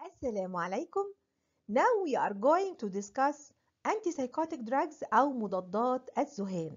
السلام عليكم. Now we are going to discuss antipsychotic drugs أو مضادات الذهان.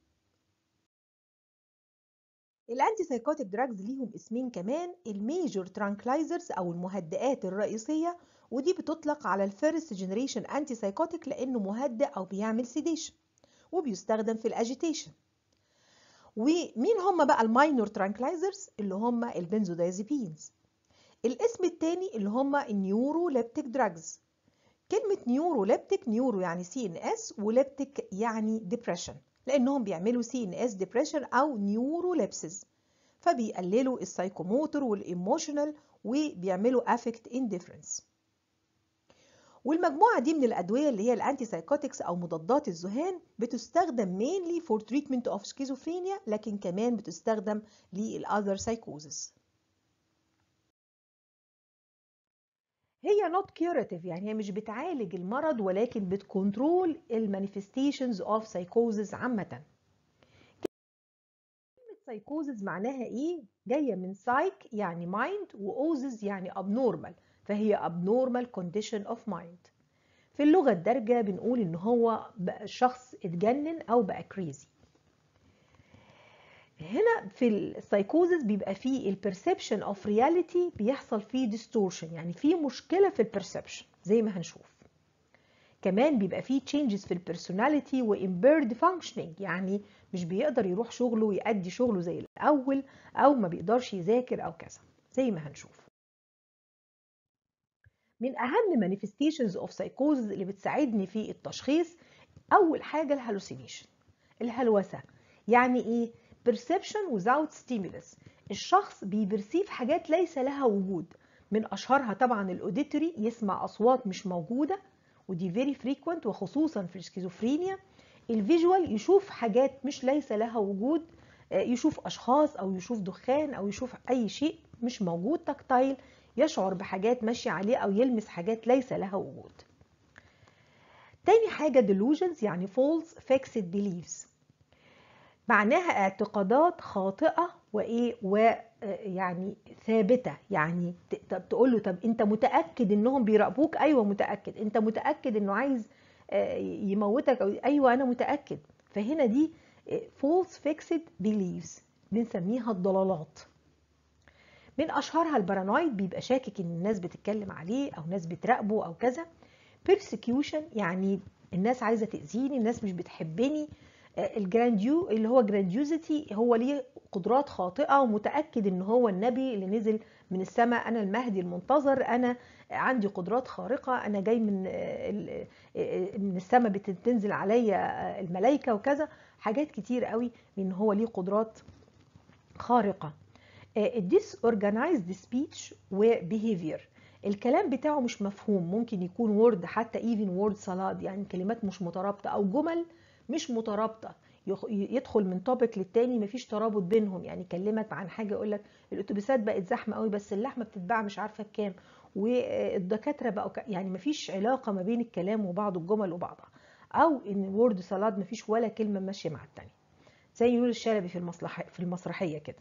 الانتيسايكوتيك دراجز ليهم اسمين كمان الميجور ترانكلايزرز أو المهدئات الرئيسية ودي بتطلق على الفيرست جنريشن انتيسايكوتيك لأنه مهدئ أو بيعمل سيديشن وبيستخدم في الاجيتيشن. ومين هم بقى الماينور ترانكلايزرز اللي هم البنزودايزيبينز. الاسم التاني اللي هم النيوروليبتيك دراجز كلمة نيوروليبتيك نيورو يعني سي ان اس وليبتيك يعني ديبريشن لانهم بيعملوا سي ان اس ديبريشن او نيوروليبسز فبيقللوا السايكوموتور والايموشنال وبيعملوا افكت انديفرنس والمجموعة دي من الأدوية اللي هي الأنتي سايكوتكس أو مضادات الذهان بتستخدم mainly for treatment of schizophrenia لكن كمان بتستخدم للأذر psychosis هي not curative يعني هي مش بتعالج المرض ولكن بتكنترول المانيفستيشنز اوف سايكوزز عامة كلمة سايكوزز معناها ايه؟ جاية من سايك يعني مايند واوزز يعني abnormal فهي abnormal condition of mind في اللغة الدارجة بنقول ان هو بقى شخص اتجنن او بقى كريزي هنا في السايكوزس بيبقى فيه البرسبشن اوف رياليتي بيحصل فيه ديستورشن يعني في مشكله في البرسبشن زي ما هنشوف كمان بيبقى فيه تشينجز في البيرسوناليتي وامبيرد فانكشننج يعني مش بيقدر يروح شغله ويأدي شغله زي الاول او ما بيقدرش يذاكر او كذا زي ما هنشوف من اهم مانيفستيشنز اوف سايكوزز اللي بتساعدني في التشخيص اول حاجه الهالوسينيشن الهلوسه يعني ايه perception without stimulus الشخص بيبرسيف حاجات ليس لها وجود من أشهرها طبعا الأوديتوري يسمع أصوات مش موجودة ودي very frequent وخصوصا في السكيزوفرينيا الفيجوال يشوف حاجات مش ليس لها وجود يشوف أشخاص أو يشوف دخان أو يشوف أي شيء مش موجود تكتايل يشعر بحاجات ماشية عليه أو يلمس حاجات ليس لها وجود تاني حاجة delusions يعني false fixed beliefs معناها اعتقادات خاطئه وايه ويعني ثابته يعني تقول له طب انت متاكد انهم بيراقبوك ايوه متاكد انت متاكد انه عايز يموتك أو ايوه انا متاكد فهنا دي false fixed beliefs بنسميها الضلالات من اشهرها البارانويد بيبقى شاكك ان الناس بتتكلم عليه او ناس بتراقبه او كذا persecution يعني الناس عايزه تاذيني الناس مش بتحبني الجرانديو اللي هو جرانديوزيتي هو ليه قدرات خاطئه ومتاكد ان هو النبي اللي نزل من السماء انا المهدي المنتظر انا عندي قدرات خارقه انا جاي من من السماء بتنزل عليا الملائكه وكذا حاجات كتير قوي ان هو ليه قدرات خارقه الديس اورجانيزد سبيتش وبيهيفير الكلام بتاعه مش مفهوم ممكن يكون وورد حتى ايفن وورد سالاد يعني كلمات مش مترابطه او جمل مش مترابطه يدخل من توبيك للتاني مفيش ترابط بينهم يعني يكلمك عن حاجه يقول لك الاتوبيسات بقت زحمه قوي بس اللحمه بتتباع مش عارفه بكام والدكاتره بقوا يعني مفيش علاقه ما بين الكلام وبعض الجمل وبعضها او ان وورد سالاد مفيش ولا كلمه ماشيه مع التانيه زي يقول الشلبي في المصلحه في المسرحيه كده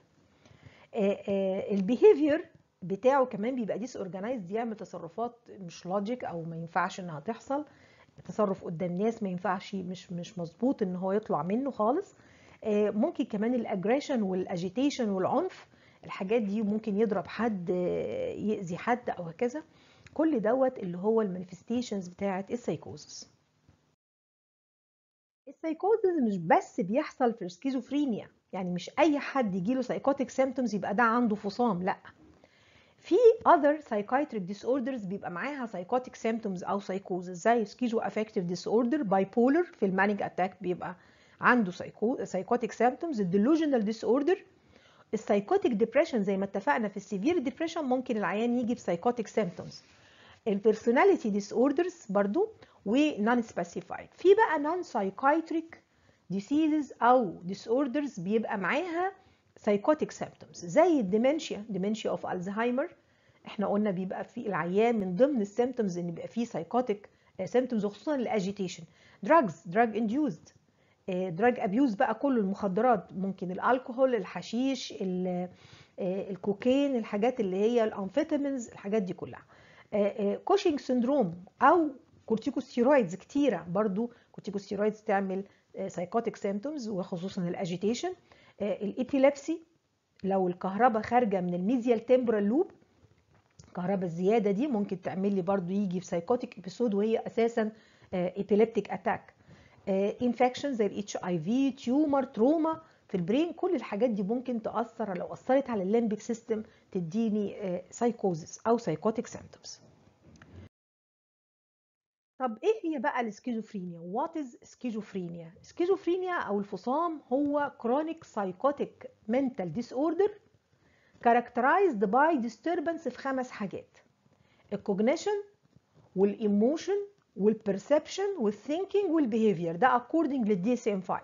البيهيفير بتاعه كمان بيبقى ديس اورجانيزد يعمل تصرفات مش لوجيك او ما ينفعش انها تحصل التصرف قدام ناس ما ينفعش مش مش مظبوط ان هو يطلع منه خالص ممكن كمان الاجريشن والاجيتيشن والعنف الحاجات دي ممكن يضرب حد يأذي حد او هكذا كل دوت اللي هو المانيفستيشنز بتاعه السايكوزس السايكوزس مش بس بيحصل في السكيزوفرينيا يعني مش اي حد يجيله سايكوتيك سيمتومز يبقى ده عنده فصام لا في other psychiatric disorders بيبقى معاها psychotic symptoms او psychosis زي schizoaffective disorder bipolar في المانيك اتاك بيبقى عنده psychotic symptoms delusional disorder السايكوتيك ديبريشن زي ما اتفقنا في السيفير ديبريشن ممكن العيان يجي بسايكوتيك symptoms البيرسوناليتي ديسوردرز برضو ونون سبيسيفايد في بقى نون سايكايتريك diseases او disorders بيبقى معاها سايكوتيك سيمبتومز زي الديمنشيا ديمنشيا اوف الزهايمر احنا قلنا بيبقى في العيان من ضمن السيمبتومز ان بيبقى فيه سايكوتيك سيمبتومز وخصوصا الاجيتيشن دراجز دراج انديوزد دراج ابيوز بقى كله المخدرات ممكن الكحول الحشيش الكوكين الحاجات اللي هي الانفيتامينز الحاجات دي كلها كوشنج سندروم او كورتيكوستيرويدز كتيره برضو كورتيكوستيرويدز تعمل سايكوتيك سيمتومز وخصوصا الاجيتيشن الابيليبسي لو الكهرباء خارجه من الميزيال تمبرال لوب الكهرباء الزياده دي ممكن تعمل لي برضو يجي في سايكوتيك ابيسود وهي اساسا ايبيليبتيك اتاك انفكشن زي الاتش اي في تيومر تروما في البرين كل الحاجات دي ممكن تاثر لو اثرت على الليمبيك سيستم تديني سايكوزس او سايكوتيك سيمتومز طب ايه هي بقى السكيزوفرينيا وات از سكيزوفرينيا سكيزوفرينيا او الفصام هو chronic psychotic mental disorder characterized by disturbance في خمس حاجات الكوجنيشن والايموشن والبرسبشن والثينكينج والبيهيفير ده according للدي اس ام 5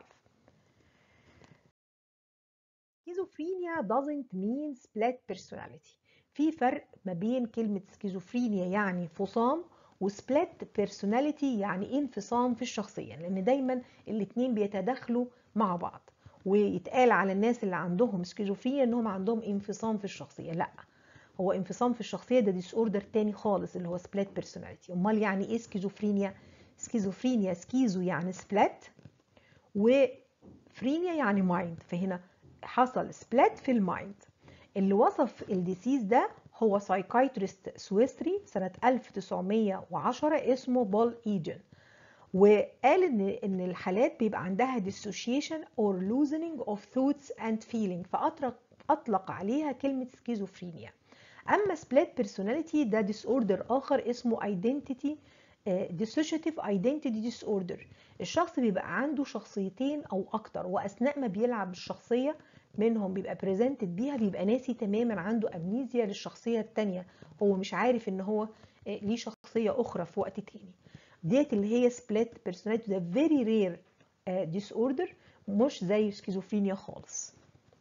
schizophrenia doesn't mean split personality في فرق ما بين كلمة سكيزوفرينيا يعني فصام وسبلت بيرسوناليتي يعني انفصام في الشخصية لأن دايما الاتنين بيتداخلوا مع بعض ويتقال على الناس اللي عندهم سكيزوفرينيا انهم عندهم انفصام في الشخصية لا هو انفصام في الشخصية ده ديس اوردر تاني خالص اللي هو سبلت بيرسوناليتي امال يعني ايه سكيزوفرينيا سكيزوفرينيا سكيزو يعني سبلت وفرينيا يعني مايند فهنا حصل سبلت في المايند اللي وصف الديسيز ده هو سايكايترست سويسري سنة 1910 اسمه بول ايجن وقال ان ان الحالات بيبقى عندها dissociation or loosening of thoughts and feeling فاطلق اطلق عليها كلمة سكيزوفرينيا اما split personality ده disorder اخر اسمه identity dissociative identity disorder الشخص بيبقى عنده شخصيتين او اكتر واثناء ما بيلعب الشخصيه منهم بيبقى بريزنتد بيها بيبقى ناسي تماما عنده امنيزيا للشخصيه الثانيه هو مش عارف ان هو ليه شخصيه اخرى في وقت تاني ديت اللي هي سبليت بيرسوناليتي ده فيري رير ديس اوردر مش زي سكيزوفرينيا خالص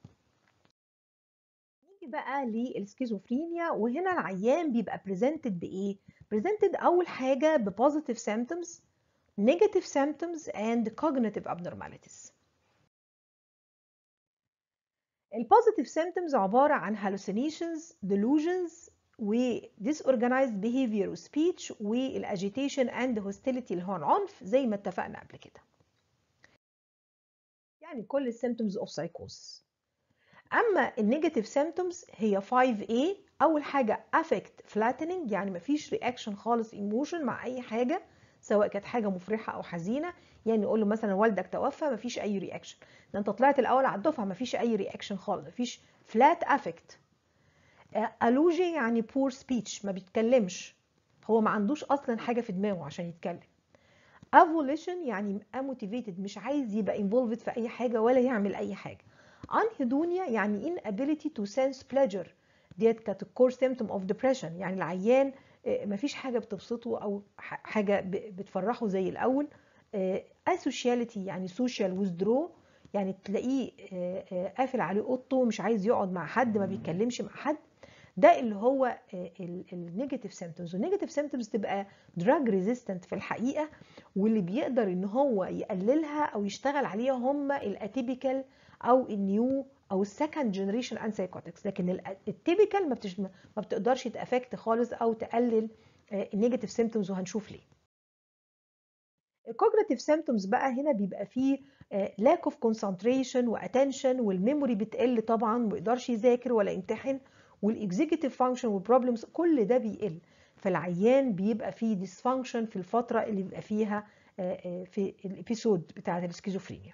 نيجي بقى للسكيزوفرينيا وهنا العيان بيبقى بريزنتد بايه بريزنتد اول حاجه ببوزيتيف سيمبتومز negative symptoms and cognitive abnormalities البوزيتيف symptoms عبارة عن hallucinations, delusions و disorganized behavior و speech والاgitation and hostility اللي هو العنف زي ما اتفقنا قبل كده. يعني كل symptoms of psychosis. أما النيجاتيف symptoms هي 5A أول حاجة affect flattening يعني مفيش reaction خالص emotion مع أي حاجة سواء كانت حاجه مفرحه او حزينه يعني نقول له مثلا والدك توفى مفيش اي رياكشن ده انت طلعت الاول على الدفعه مفيش اي رياكشن خالص مفيش فلات افكت الوجي يعني بور سبيتش ما بيتكلمش هو ما عندوش اصلا حاجه في دماغه عشان يتكلم افوليشن يعني اموتيفيتد مش عايز يبقى انفولفد في اي حاجه ولا يعمل اي حاجه انهيدونيا يعني inability to sense pleasure ديت كانت الكور سيمتوم اوف ديبريشن يعني العيان مفيش حاجة بتبسطه أو حاجة بتفرحه زي الأول اسوشياليتي يعني سوشيال ويزدرو يعني تلاقيه قافل عليه اوضته ومش عايز يقعد مع حد ما بيتكلمش مع حد ده اللي هو النيجاتيف سيمتومز والنيجاتيف سيمتومز تبقى دراج ريزيستنت في الحقيقه واللي بيقدر ان هو يقللها او يشتغل عليها هم الاتيبيكال او النيو او السكند جنريشن ان سايكوتكس لكن التيبيكال ما, بتش... ما بتقدرش تافكت خالص او تقلل النيجاتيف سيمتومز وهنشوف ليه الكوجنيتيف سيمتومز بقى هنا بيبقى فيه لاك اوف كونسنتريشن واتنشن والميموري بتقل طبعا ما بيقدرش يذاكر ولا يمتحن والاكزيكتيف فانكشن والبروبلمز كل ده بيقل فالعيان بيبقى فيه ديسفانكشن في الفتره اللي بيبقى فيها في الابيسود بتاعه السكيزوفرينيا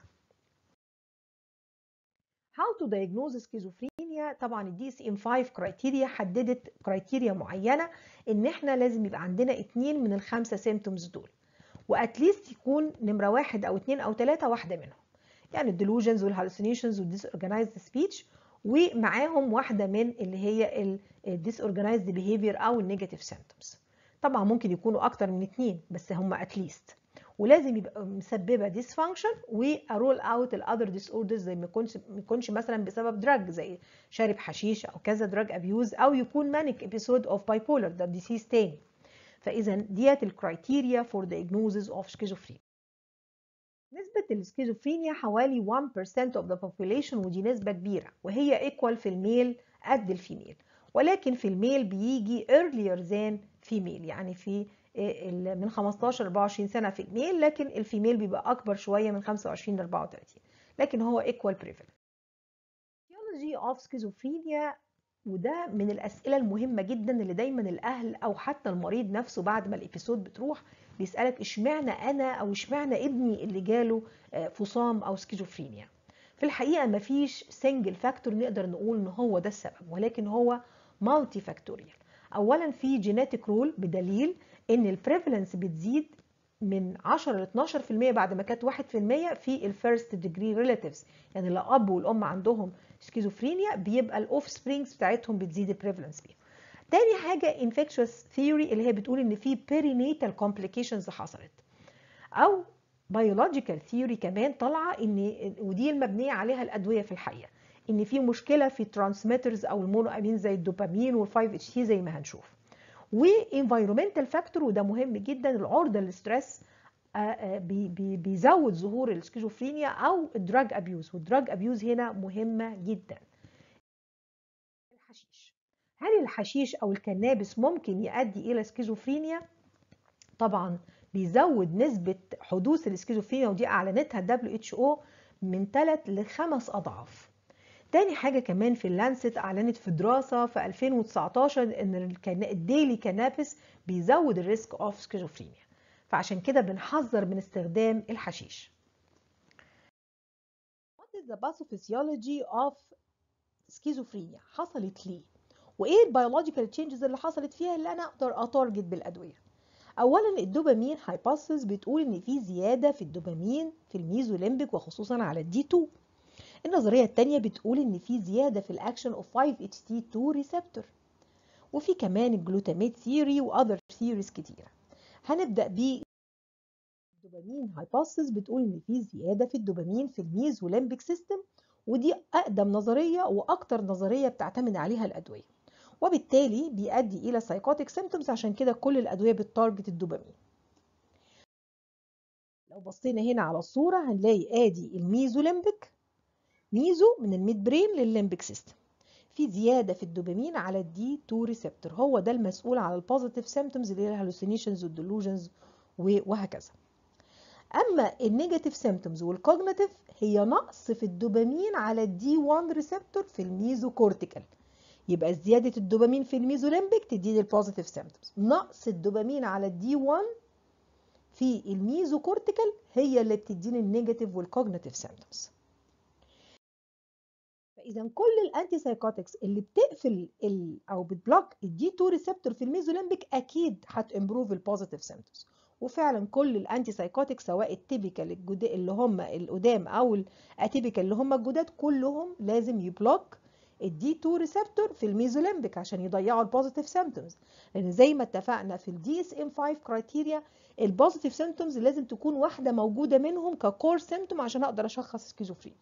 How to diagnose schizophrenia طبعا الدي اس ام 5 كرايتيريا حددت كرايتيريا معينه ان احنا لازم يبقى عندنا اتنين من الخمسه سيمتومز دول واتليست يكون نمره واحد او اتنين او تلاته واحده منهم يعني الديلوجنز والهالوسينيشنز والديس اورجانيزد سبيتش ومعاهم واحده من اللي هي الديس اورجانيزد بيهيفير او النيجاتيف سيمتومز طبعا ممكن يكونوا اكتر من اتنين بس هم اتليست ولازم يبقى مسببه ديسفانكشن وارول اوت الاذر ديس اوردرز زي ما يكونش ما يكونش مثلا بسبب دراج زي شارب حشيش او كذا دراج ابيوز او يكون مانيك ابيسود اوف باي بولر ده ديسيز تاني فاذا ديت الكرايتيريا فور diagnosis اوف schizophrenia نسبة السكيزوفرينيا حوالي 1% of the population ودي نسبة كبيرة وهي equal في الميل قد الفيميل ولكن في الميل بيجي earlier than فيميل يعني في من 15 ل 24 سنه في الميل لكن الفيميل بيبقى اكبر شويه من 25 ل 34 لكن هو equal prevalent. Etiology of schizophrenia وده من الأسئلة المهمة جدا اللي دايما الأهل أو حتى المريض نفسه بعد ما الإبيسود بتروح بيسألك اشمعنى أنا أو اشمعنى ابني اللي جاله فصام أو سكيزوفرينيا في الحقيقة مفيش سنجل فاكتور نقدر نقول إن هو ده السبب ولكن هو مالتي فاكتوريال أولا في جيناتيك رول بدليل إن البريفالنس بتزيد من 10 ل 12% بعد ما كانت 1% في الفيرست ديجري ريلاتيفز يعني الاب والام عندهم سكيزوفرينيا بيبقى الاوف سبرينجز بتاعتهم بتزيد البريفالنس بيهم تاني حاجه انفكشوس ثيوري اللي هي بتقول ان في بيرينيتال كومبليكيشنز حصلت او بيولوجيكال ثيوري كمان طالعه ان ودي المبنيه عليها الادويه في الحقيقه ان في مشكله في الترانسميترز او المونو امين زي الدوبامين وال5 اتش تي زي ما هنشوف وانفايرومنتال فاكتور وده مهم جدا العرضه للستريس بي بي بيزود ظهور السكيزوفرينيا او الدراج ابيوز والدراج ابيوز هنا مهمه جدا الحشيش هل الحشيش او الكنابس ممكن يؤدي الى سكيزوفرينيا طبعا بيزود نسبه حدوث السكيزوفرينيا ودي اعلنتها الدبليو اتش او من 3 ل 5 اضعاف تاني حاجة كمان في اللانست أعلنت في دراسة في 2019 إن الديلي كانابس بيزود الريسك أوف سكيزوفرينيا فعشان كده بنحذر من استخدام الحشيش. What is the pathophysiology of schizophrenia؟ حصلت ليه؟ وإيه البيولوجيكال تشينجز اللي حصلت فيها اللي أنا أقدر أتارجت بالأدوية؟ أولا الدوبامين هايبوثيسيس بتقول إن في زيادة في الدوبامين في الميزوليمبيك وخصوصا على الدي 2 النظرية التانية بتقول إن في زيادة في الأكشن أوف 5-HT2 ريسبتور وفي كمان الجلوتاميت ثيوري وأذر ثيوريز كتيرة هنبدأ ب الدوبامين هايبوثيسيس بتقول إن في زيادة في الدوبامين في الميزوليمبيك سيستم ودي أقدم نظرية وأكتر نظرية بتعتمد عليها الأدوية وبالتالي بيؤدي إلى سايكوتيك سيمتومز عشان كده كل الأدوية بتارجت الدوبامين لو بصينا هنا على الصورة هنلاقي آدي الميزوليمبيك ميزو من الميد برين للليمبيك سيستم في زياده في الدوبامين على الدي 2 ريسبتور هو ده المسؤول على البوزيتيف سيمبتومز اللي هي الهلوسينيشنز والديلوجنز وهكذا اما النيجاتيف سيمبتومز والكوجنيتيف هي نقص في الدوبامين على الدي 1 ريسبتور في الميزو كورتيكال يبقى زياده الدوبامين في الميزوليمبيك تديني البوزيتيف سيمبتومز نقص الدوبامين على الدي 1 في الميزو كورتيكال هي اللي بتديني النيجاتيف والكوجنيتيف سيمبتومز فاذا كل الانتي سايكوتكس اللي بتقفل ال او بتبلوك الدي 2 ريسبتور في الميزوليمبيك اكيد هتمبروف البوزيتيف سيمبتومز وفعلا كل الانتي سايكوتكس سواء التيبيكال الجداد اللي هم القدام او الاتيبيكال اللي هم الجداد كلهم لازم يبلوك الدي 2 ريسبتور في الميزوليمبيك عشان يضيعوا البوزيتيف سيمبتومز لان زي ما اتفقنا في الدي اس ام 5 كرايتيريا البوزيتيف سيمبتومز لازم تكون واحده موجوده منهم ككور سيمبتوم عشان اقدر اشخص سكيزوفرينيا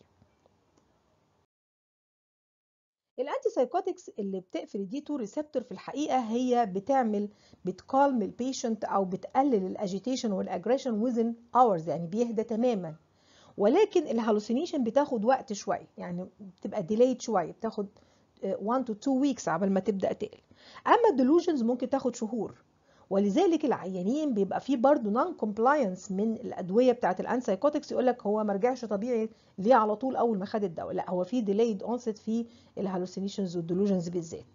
الانتي سايكوتكس اللي بتقفل الدي 2 ريسبتور في الحقيقه هي بتعمل بتكالم البيشنت او بتقلل الاجيتيشن والاجريشن ويزن اورز يعني بيهدى تماما ولكن الهالوسينيشن بتاخد وقت شويه يعني بتبقى ديليد شويه بتاخد 1 تو 2 ويكس قبل ما تبدا تقل اما الديلوجنز ممكن تاخد شهور ولذلك العيانين بيبقى فيه برضه نون كومبلاينس من الادويه بتاعه الانسايكوتكس يقول لك هو ما رجعش طبيعي ليه على طول اول ما خد الدواء لا هو في ديليد اونست في الهالوسينيشنز والديلوجنز بالذات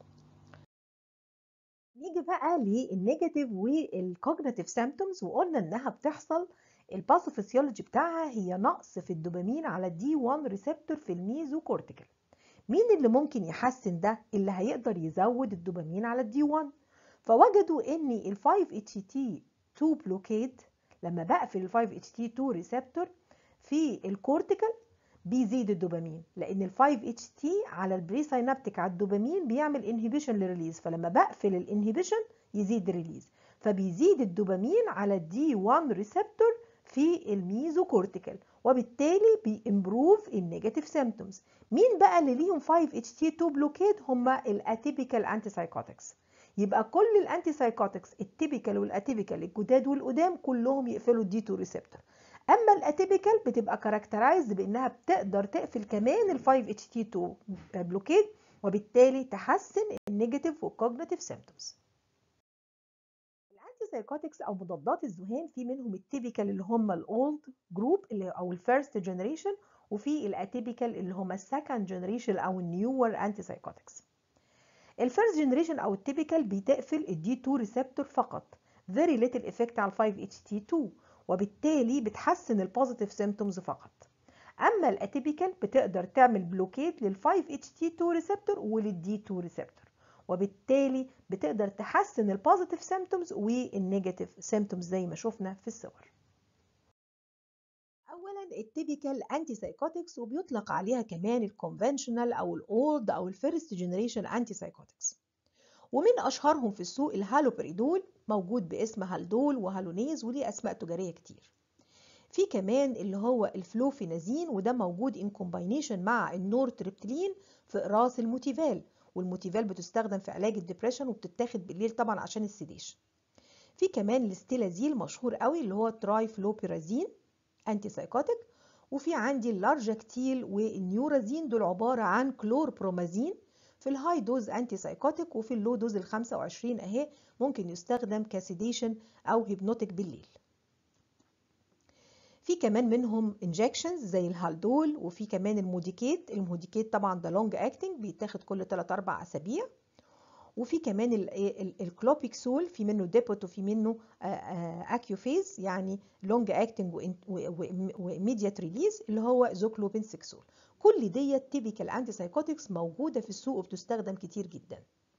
نيجي بقى للنيجاتيف والكوجنيتيف سيمبتومز وقلنا انها بتحصل الباثوفيسيولوجي بتاعها هي نقص في الدوبامين على الدي 1 ريسبتور في الميزو كورتيكال مين اللي ممكن يحسن ده اللي هيقدر يزود الدوبامين على الدي 1 فوجدوا ان ال 5-HT2 بلوكيد لما بقفل ال 5-HT2 ريسبتور في الكورتيكال بيزيد الدوبامين لان ال 5-HT على البري ساينابتيك على الدوبامين بيعمل انهبيشن للريليز فلما بقفل الانهبيشن يزيد الريليز فبيزيد الدوبامين على الدي 1 ريسبتور في الميزو كورتيكال وبالتالي بيمبروف النيجاتيف سيمبتومز مين بقى اللي ليهم 5-HT2 بلوكيد هم الاتيبيكال انتي سايكوتكس يبقى كل الانتي سايكوتكس التيبيكال والاتيبيكال الجداد والقدام كلهم يقفلوا الدي 2 ريسبتور اما الاتيبيكال بتبقى كاركترايزد بانها بتقدر تقفل كمان ال 5 اتش تي 2 بلوكيد وبالتالي تحسن النيجاتيف والكوجنيتيف سيمبتومز سايكوتكس او مضادات الذهان في منهم التيبيكال اللي هم الاولد جروب اللي او الفيرست جنريشن وفي الاتيبيكال اللي هم السكند جنريشن او النيور انتي سايكوتكس الفيرست جنريشن او التيبيكال بتقفل الدي 2 ريسبتور فقط very little effect على 5-HT2 وبالتالي بتحسن البوزيتيف سيمتومز فقط اما الاتيبيكال بتقدر تعمل بلوكيت لل 5-HT2 ريسبتور وللدي 2 ريسبتور وبالتالي بتقدر تحسن البوزيتيف سيمتومز والنيجاتيف سيمتومز زي ما شفنا في الصور اولا التيبيكال انتي سايكوتكس وبيطلق عليها كمان الكونفنشنال او الاولد او الفيرست جنريشن انتي سايكوتكس ومن اشهرهم في السوق الهالوبريدول موجود باسم هالدول وهالونيز وليه اسماء تجاريه كتير في كمان اللي هو الفلوفينازين وده موجود ان كومباينيشن مع النورتريبتلين في اقراص الموتيفال والموتيفال بتستخدم في علاج الدبريشن وبتتاخد بالليل طبعا عشان السيديشن في كمان الاستيلازيل مشهور قوي اللي هو ترايفلوبيرازين انتي سايكوتيك وفي عندي اللارجاكتيل والنيورازين دول عباره عن كلوربرومازين في الهاي دوز انتي سايكوتيك وفي اللو دوز ال 25 اهي ممكن يستخدم كسيديشن او هيبنوتيك بالليل في كمان منهم انجكشنز زي الهالدول وفي كمان الموديكيت الموديكيت طبعا ده لونج اكتنج بيتاخد كل 3 4 اسابيع وفي كمان الكلوبيكسول في منه ديبوت وفي منه اكيوفيز يعني لونج اكتنج وإيميديات ريليز اللي هو زوكلوبين سكسول كل ديت تيبيكال انتي سايكوتكس موجوده في السوق وبتستخدم كتير جدا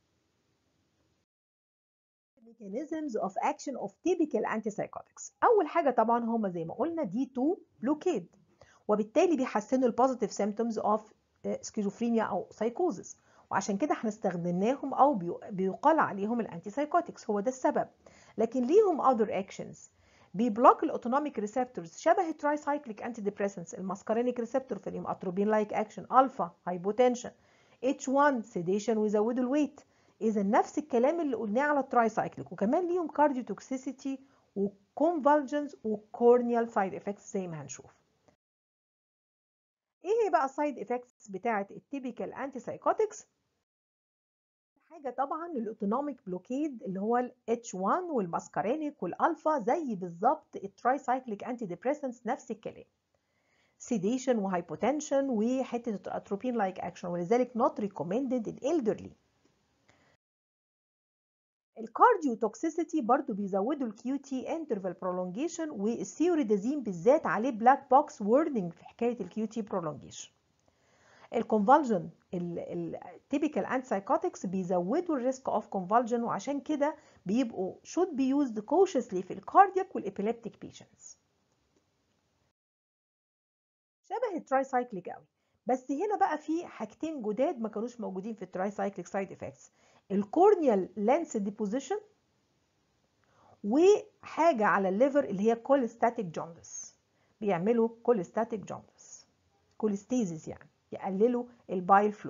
mechanisms of action of typical antipsychotics اول حاجه طبعا هما زي ما قلنا دي 2 بلوكيد وبالتالي بيحسنوا البوزيتيف symptoms of سكيزوفرينيا او سايكوزس وعشان كده احنا استخدمناهم او بيقال عليهم الانتي سايكوتكس هو ده السبب لكن ليهم other actions بيبلوك الاوتونوميك ريسبتورز شبه الترايسايكليك انتي ديبريسنس الماسكارينيك ريسبتور في الاتروبين لايك اكشن الفا هايبوتنشن اتش 1 سيديشن ويزودوا الويت اذا نفس الكلام اللي قلناه على الترايسايكليك وكمان ليهم كارديو توكسيسيتي وكونفالجنز وكورنيال سايد افكتس زي ما هنشوف ايه هي بقى السايد افكتس بتاعه التيبيكال انتي سايكوتكس حاجه طبعا الاوتونوميك بلوكيد اللي هو ال H1 والماسكارينيك والالفا زي بالظبط الترايسايكليك انتي ديبريسنس نفس الكلام سيديشن وهايبوتنشن وحته الاتروبين لايك اكشن ولذلك نوت ريكومندد الالدرلي الكارديو توكسيسيتي برضو بيزودوا الكيو تي انترفال برولونجيشن والسيوريدازين بالذات عليه بلاك بوكس وورنينج في حكايه الكيو تي برولونجيشن الكونفالجن التيبيكال انتي سايكوتكس بيزودوا الريسك اوف كونفالجن وعشان كده بيبقوا should be used cautiously في الكاردياك والابيليبتيك بيشنتس شبه الترايسايكليك قوي بس هنا بقى في حاجتين جداد ما كانوش موجودين في الترايسايكليك سايد افكتس الكورنيال لانس ديبوزيشن وحاجه على الليفر اللي هي كوليستاتيك جوندس بيعملوا كوليستاتيك جوندس كوليستيزيس يعني يقللوا البايل فلو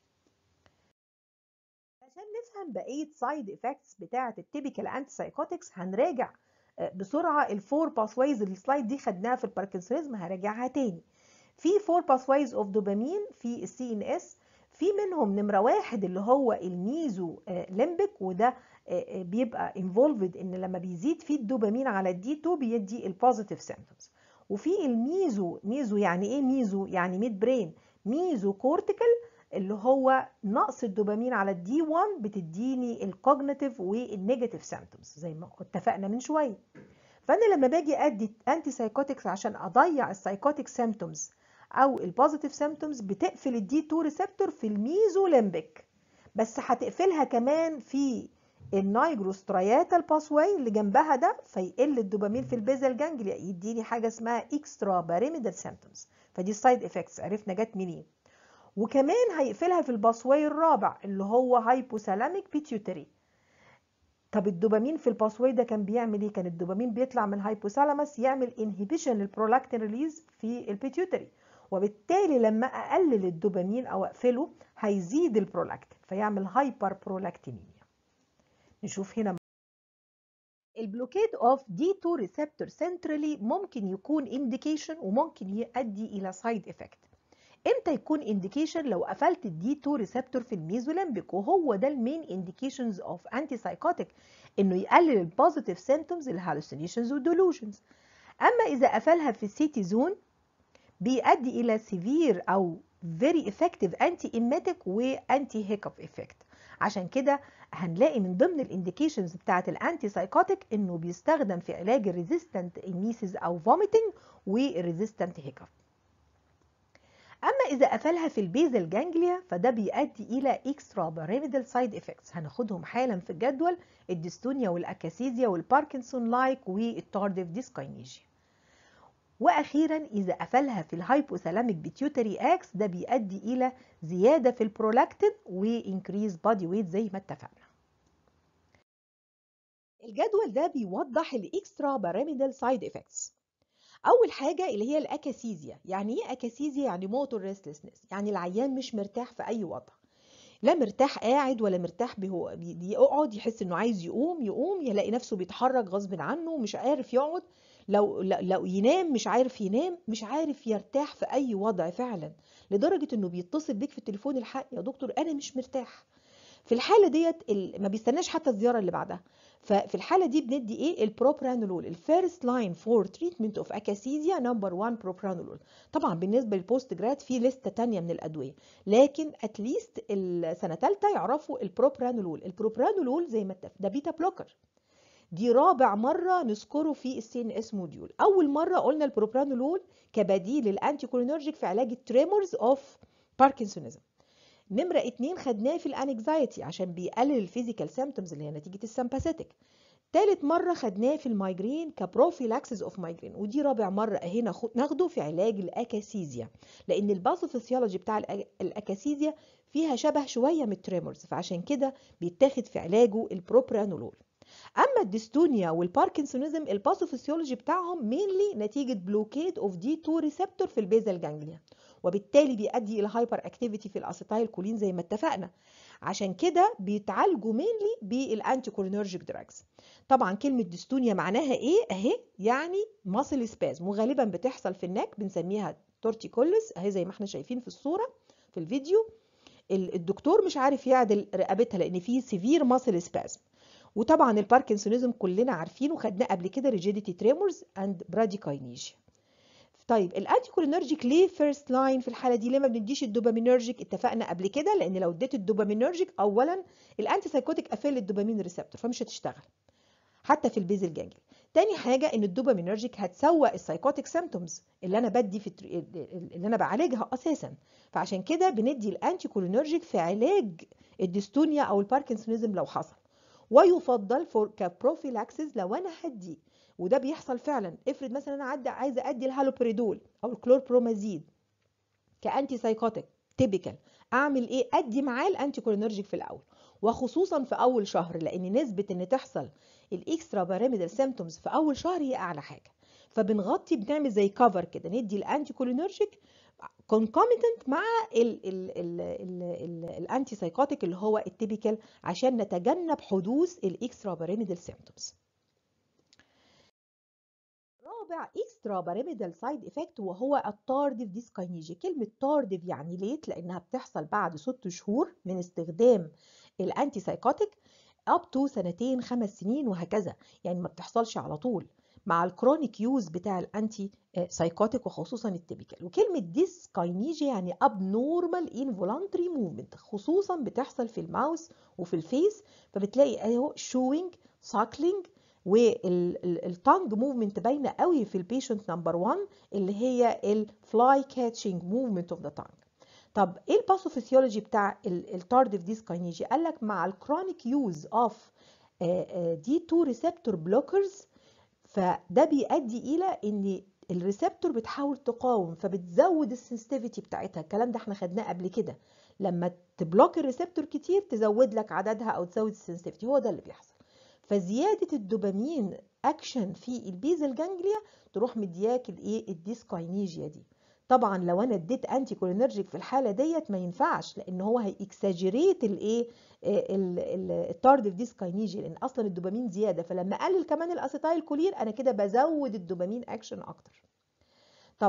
عشان نفهم بقيه سايد افكتس بتاعه التيبيكال انتي سايكوتكس هنراجع بسرعه الفور باثويز السلايد دي خدناها في الباركنسونيزم هراجعها تاني في فور باثويز اوف دوبامين في السي ان اس في منهم نمره واحد اللي هو الميزو ليمبك وده بيبقى انفولفد ان لما بيزيد فيه الدوبامين على الدي 2 بيدي البوزيتيف سيمبتومز وفي الميزو ميزو يعني ايه ميزو يعني ميد برين ميزو كورتيكال اللي هو نقص الدوبامين على الدي 1 بتديني الكوجنيتيف والنيجاتيف سيمبتومز زي ما اتفقنا من شويه فانا لما باجي ادي انتي سايكوتكس عشان اضيع السايكوتيك سيمبتومز او البوزيتيف سيمبتومز بتقفل الدي 2 ريسبتور في الميزوليمبيك بس هتقفلها كمان في النايجروسترياتال باسواي اللي جنبها ده فيقل الدوبامين في البيزل جانجليا يديني حاجه اسمها اكسترا باريميدال سيمبتومز فدي السايد افكتس عرفنا جت منين وكمان هيقفلها في الباسواي الرابع اللي هو هايبوثالاميك بيتيوتري طب الدوبامين في الباسواي ده كان بيعمل ايه كان الدوبامين بيطلع من الهايبوثالاموس يعمل انهبيشن للبرولاكتين ريليز في البيتيوتري وبالتالي لما اقلل الدوبامين او اقفله هيزيد البرولاكتين فيعمل هايبر برولاكتينيميا نشوف هنا البلوكيد اوف دي 2 ريسبتور سنترالي ممكن يكون انديكيشن وممكن يؤدي الى سايد افكت امتى يكون انديكيشن لو قفلت الدي 2 ريسبتور في الميزولامبيك وهو ده المين انديكيشنز اوف انتي سايكوتيك انه يقلل البوزيتيف سيمتومز الهالوسينيشنز والديلوجنز اما اذا قفلها في السيتي زون بيؤدي الى سيفير او فيري افكتيف انتي ايميتيك وانتي هيكب افكت عشان كده هنلاقي من ضمن الانديكيشنز بتاعه الانتي سايكوتيك انه بيستخدم في علاج الريزيستنت ايميسيس او فوميتنج والريزيستنت هيكب اما اذا قفلها في البيزل جانجليا فده بيؤدي الى اكسترا باراميدال سايد افكتس هناخدهم حالا في الجدول الديستونيا والاكاسيزيا والباركنسون لايك والتارديف ديسكاينيجيا واخيرا اذا قفلها في الهايبوثالاميك بيتيوتري اكس ده بيؤدي الى زياده في البرولاكتين وانكريز بادي ويت زي ما اتفقنا الجدول ده بيوضح الاكسترا باراميدال سايد افكتس اول حاجه اللي هي الاكاسيزيا يعني ايه اكاسيزيا يعني موتور ريستلسنس يعني العيان مش مرتاح في اي وضع لا مرتاح قاعد ولا مرتاح بهو يقعد يحس انه عايز يقوم يقوم يلاقي نفسه بيتحرك غصب عنه مش عارف يقعد لو لو ينام مش عارف ينام مش عارف يرتاح في اي وضع فعلا لدرجه انه بيتصل بيك في التليفون الحق يا دكتور انا مش مرتاح في الحاله ديت ما بيستناش حتى الزياره اللي بعدها ففي الحاله دي بندي ايه البروبرانولول الفيرست لاين فور تريتمنت اوف اكاسيزيا نمبر 1 بروبرانولول طبعا بالنسبه للبوست جراد في لسته ثانيه من الادويه لكن اتليست السنه ثالثه يعرفوا البروبرانولول البروبرانولول زي ما اتفق ده بيتا بلوكر دي رابع مرة نذكره في السي ان اس موديول أول مرة قلنا البروبرانولول كبديل للأنتي كولينرجيك في علاج التريمورز أوف باركنسونيزم نمرة اتنين خدناه في الانكزايتي عشان بيقلل الفيزيكال سيمتومز اللي هي نتيجة السمباثيتك تالت مرة خدناه في المايجرين كبروفيلاكسيس اوف مايجرين ودي رابع مرة اهي ناخده في علاج الاكاسيزيا لان الباثوفيسيولوجي بتاع الاكاسيزيا فيها شبه شوية من التريمورز فعشان كده بيتاخد في علاجه البروبرانولول اما الديستونيا والباركنسونيزم الباثوفيسيولوجي بتاعهم مينلي نتيجه بلوكيد اوف دي 2 ريسبتور في البيزل جانجليا وبالتالي بيؤدي الى هايبر اكتيفيتي في الاسيتايل كولين زي ما اتفقنا عشان كده بيتعالجوا مينلي بالانتي كولينرجيك دراجز طبعا كلمه ديستونيا معناها ايه اهي يعني ماسل سبازم وغالبا بتحصل في النك بنسميها تورتيكولس اهي زي ما احنا شايفين في الصوره في الفيديو الدكتور مش عارف يعدل رقبتها لان في سيفير ماسل سبازم وطبعا الباركنسونيزم كلنا عارفينه خدناه قبل كده ريجيديتي تريمورز اند براديكاينيجيا طيب الانتي كولينرجيك ليه فيرست لاين في الحاله دي ليه ما بنديش الدوبامينرجيك اتفقنا قبل كده لان لو اديت الدوبامينرجيك اولا الانتي سايكوتيك قافل الدوبامين ريسبتور فمش هتشتغل حتى في البيزل جانجل تاني حاجة ان الدوبامينرجيك هتسوق السايكوتيك سيمتومز اللي انا بدي في اللي انا بعالجها اساسا فعشان كده بندي الانتي كولينرجيك في علاج الديستونيا او الباركنسونيزم لو حصل ويفضل فور كبروفيلاكسيس لو انا هدي وده بيحصل فعلا افرض مثلا انا عدى عايزه ادي الهالوبريدول او الكلوربرومازيد كانتي سايكوتيك تيبيكال اعمل ايه ادي معاه الانتي كولينرجيك في الاول وخصوصا في اول شهر لان نسبه ان تحصل الاكسترا باراميدال سيمتومز في اول شهر هي اعلى حاجه فبنغطي بنعمل زي كفر كده ندي الانتي كولينرجيك concomitant مع الانتي سايكوتيك اللي هو التيبيكال عشان نتجنب حدوث الاكسترا باراميدال سيمتومز رابع اكسترا باراميدال سايد افكت وهو التارديف ديسكاينيجيا كلمه تارديف يعني ليت لانها بتحصل بعد ست شهور من استخدام الانتي سايكوتيك اب تو سنتين خمس سنين وهكذا يعني ما بتحصلش على طول مع الكرونيك يوز بتاع الانتي سايكوتيك وخصوصا التيبيكال وكلمه ديسكاينيجيا يعني اب نورمال انفولانتري موفمنت خصوصا بتحصل في الماوس وفي الفيس فبتلاقي اهو شوينج ساكلينج والتانج موفمنت باينه قوي في البيشنت نمبر 1 اللي هي الفلاي كاتشنج موفمنت اوف ذا تانج طب ايه الباثوفيسيولوجي بتاع التارديف ديسكاينيجيا قال لك مع الكرونيك يوز اوف دي 2 ريسبتور بلوكرز فده بيؤدي الى ان الريسبتور بتحاول تقاوم فبتزود السنسيتيفيتي بتاعتها الكلام ده احنا خدناه قبل كده لما تبلوك الريسبتور كتير تزود لك عددها او تزود السنسيتيفيتي هو ده اللي بيحصل فزياده الدوبامين اكشن في البيزل جانجليا تروح مدياك الايه الديسكاينيجيا دي طبعا لو انا اديت انتي كولينرجيك في الحاله ديت ما ينفعش لان هو هيكساجريت الايه التارديف ديسكاينيجيا لان اصلا الدوبامين زياده فلما اقلل كمان الاسيتايل كولين انا كده بزود الدوبامين اكشن اكتر طب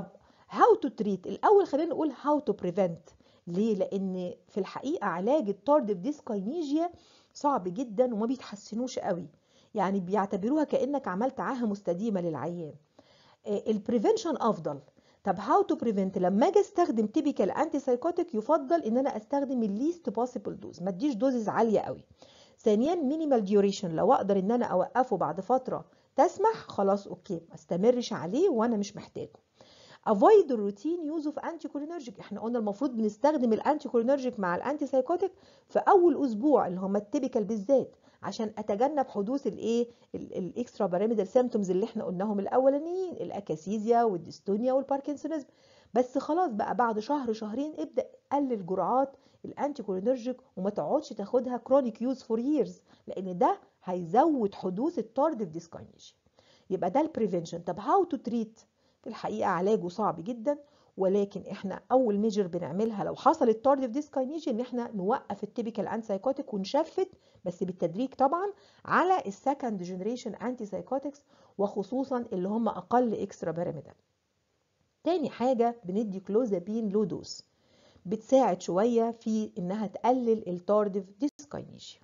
هاو تو تريت الاول خلينا نقول هاو تو بريفنت ليه لان في الحقيقه علاج التاردف ديسكاينيجيا صعب جدا وما بيتحسنوش قوي يعني بيعتبروها كانك عملت عاهه مستديمه للعيان البريفنشن افضل طب هاو تو بريفنت لما اجي استخدم تيبيكال انتي سايكوتيك يفضل ان انا استخدم الليست بوسيبل دوز ما اديش دوزز عاليه قوي ثانيا مينيمال ديوريشن لو اقدر ان انا اوقفه بعد فتره تسمح خلاص اوكي ما استمرش عليه وانا مش محتاجه avoid الروتين يوز اوف انتي كولينرجيك احنا قلنا المفروض بنستخدم الانتي كولينرجيك مع الانتي سايكوتيك في اول اسبوع اللي هم التيبيكال بالذات عشان اتجنب حدوث الايه الاكسترا باراميدال سيمتومز اللي احنا قلناهم الاولانيين الاكاسيزيا والديستونيا والباركنسونيزم بس خلاص بقى بعد شهر شهرين ابدا قلل جرعات الانتي كولينرجيك وما تقعدش تاخدها كرونيك يوز فور ييرز لان ده هيزود حدوث التاردف ديسكاينيشن يبقى ده البريفنشن طب هاو تو تريت في الحقيقه علاجه صعب جدا ولكن احنا اول ميجر بنعملها لو حصل التاردف ديسكاينيجيا ان احنا نوقف التيبيكال انتي سايكوتيك ونشفت بس بالتدريج طبعا على السكند جنريشن انتي سايكوتكس وخصوصا اللي هم اقل اكسترا بيراميدال تاني حاجه بندي كلوزابين لو دوز بتساعد شويه في انها تقلل التاردف ديسكاينيجيا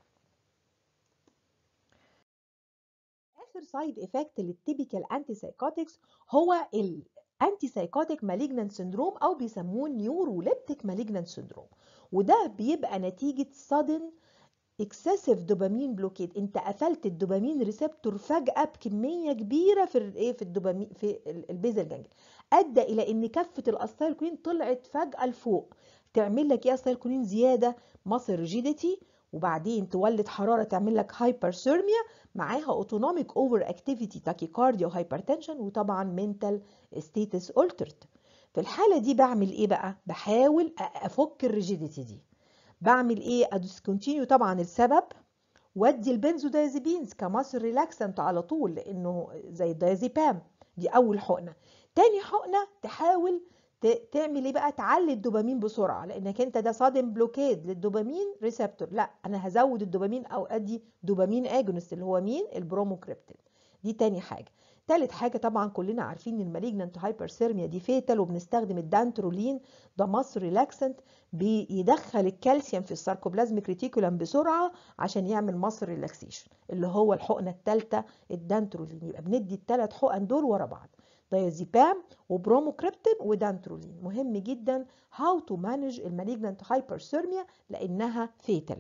اخر سايد افكت للتيبيكال انتي سايكوتكس هو الانتي سايكوتيك مالجنانت سندروم او بيسموه نيوروليبتيك مالجنانت سندروم وده بيبقى نتيجه sudden اكسسيف دوبامين بلوكيد انت قفلت الدوبامين ريسبتور فجاه بكميه كبيره في الايه في الدوبامين في البيزل جانجل ادى الى ان كفه الاستايلكولين طلعت فجاه لفوق تعمل لك ايه استايلكولين زياده ماسل ريجيديتي وبعدين تولد حراره تعمل لك هايبرثيرميا معاها اوتونوميك اوفر اكتيفيتي تاكيكارديا وهايبرتنشن وطبعا منتال ستيتس اولترد في الحاله دي بعمل ايه بقى بحاول افك الريجيديتي دي بعمل ايه اديسكونتينيو طبعا السبب وادي البنزودايزيبينز كماسل ريلاكسنت على طول لانه زي الدايزيبام دي اول حقنه تاني حقنه تحاول تعمل ايه بقى تعلي الدوبامين بسرعه لانك انت ده صادم بلوكيد للدوبامين ريسبتور لا انا هزود الدوبامين او ادي دوبامين اجونست اللي هو مين البروموكريبتين دي تاني حاجه تالت حاجه طبعا كلنا عارفين ان المالجنانت هايبرثيرميا دي فيتال وبنستخدم الدانترولين ده مصر ريلاكسنت بيدخل الكالسيوم في الساركوبلازميك ريتيكولم بسرعه عشان يعمل مصر ريلاكسيشن اللي هو الحقنه الثالثه الدانترولين يبقى بندي الثلاث حقن دول ورا بعض دايازيبام وبروموكريبتين ودانترولين مهم جدا هاو تو مانج المالجنانت هايبرثيرميا لانها فيتال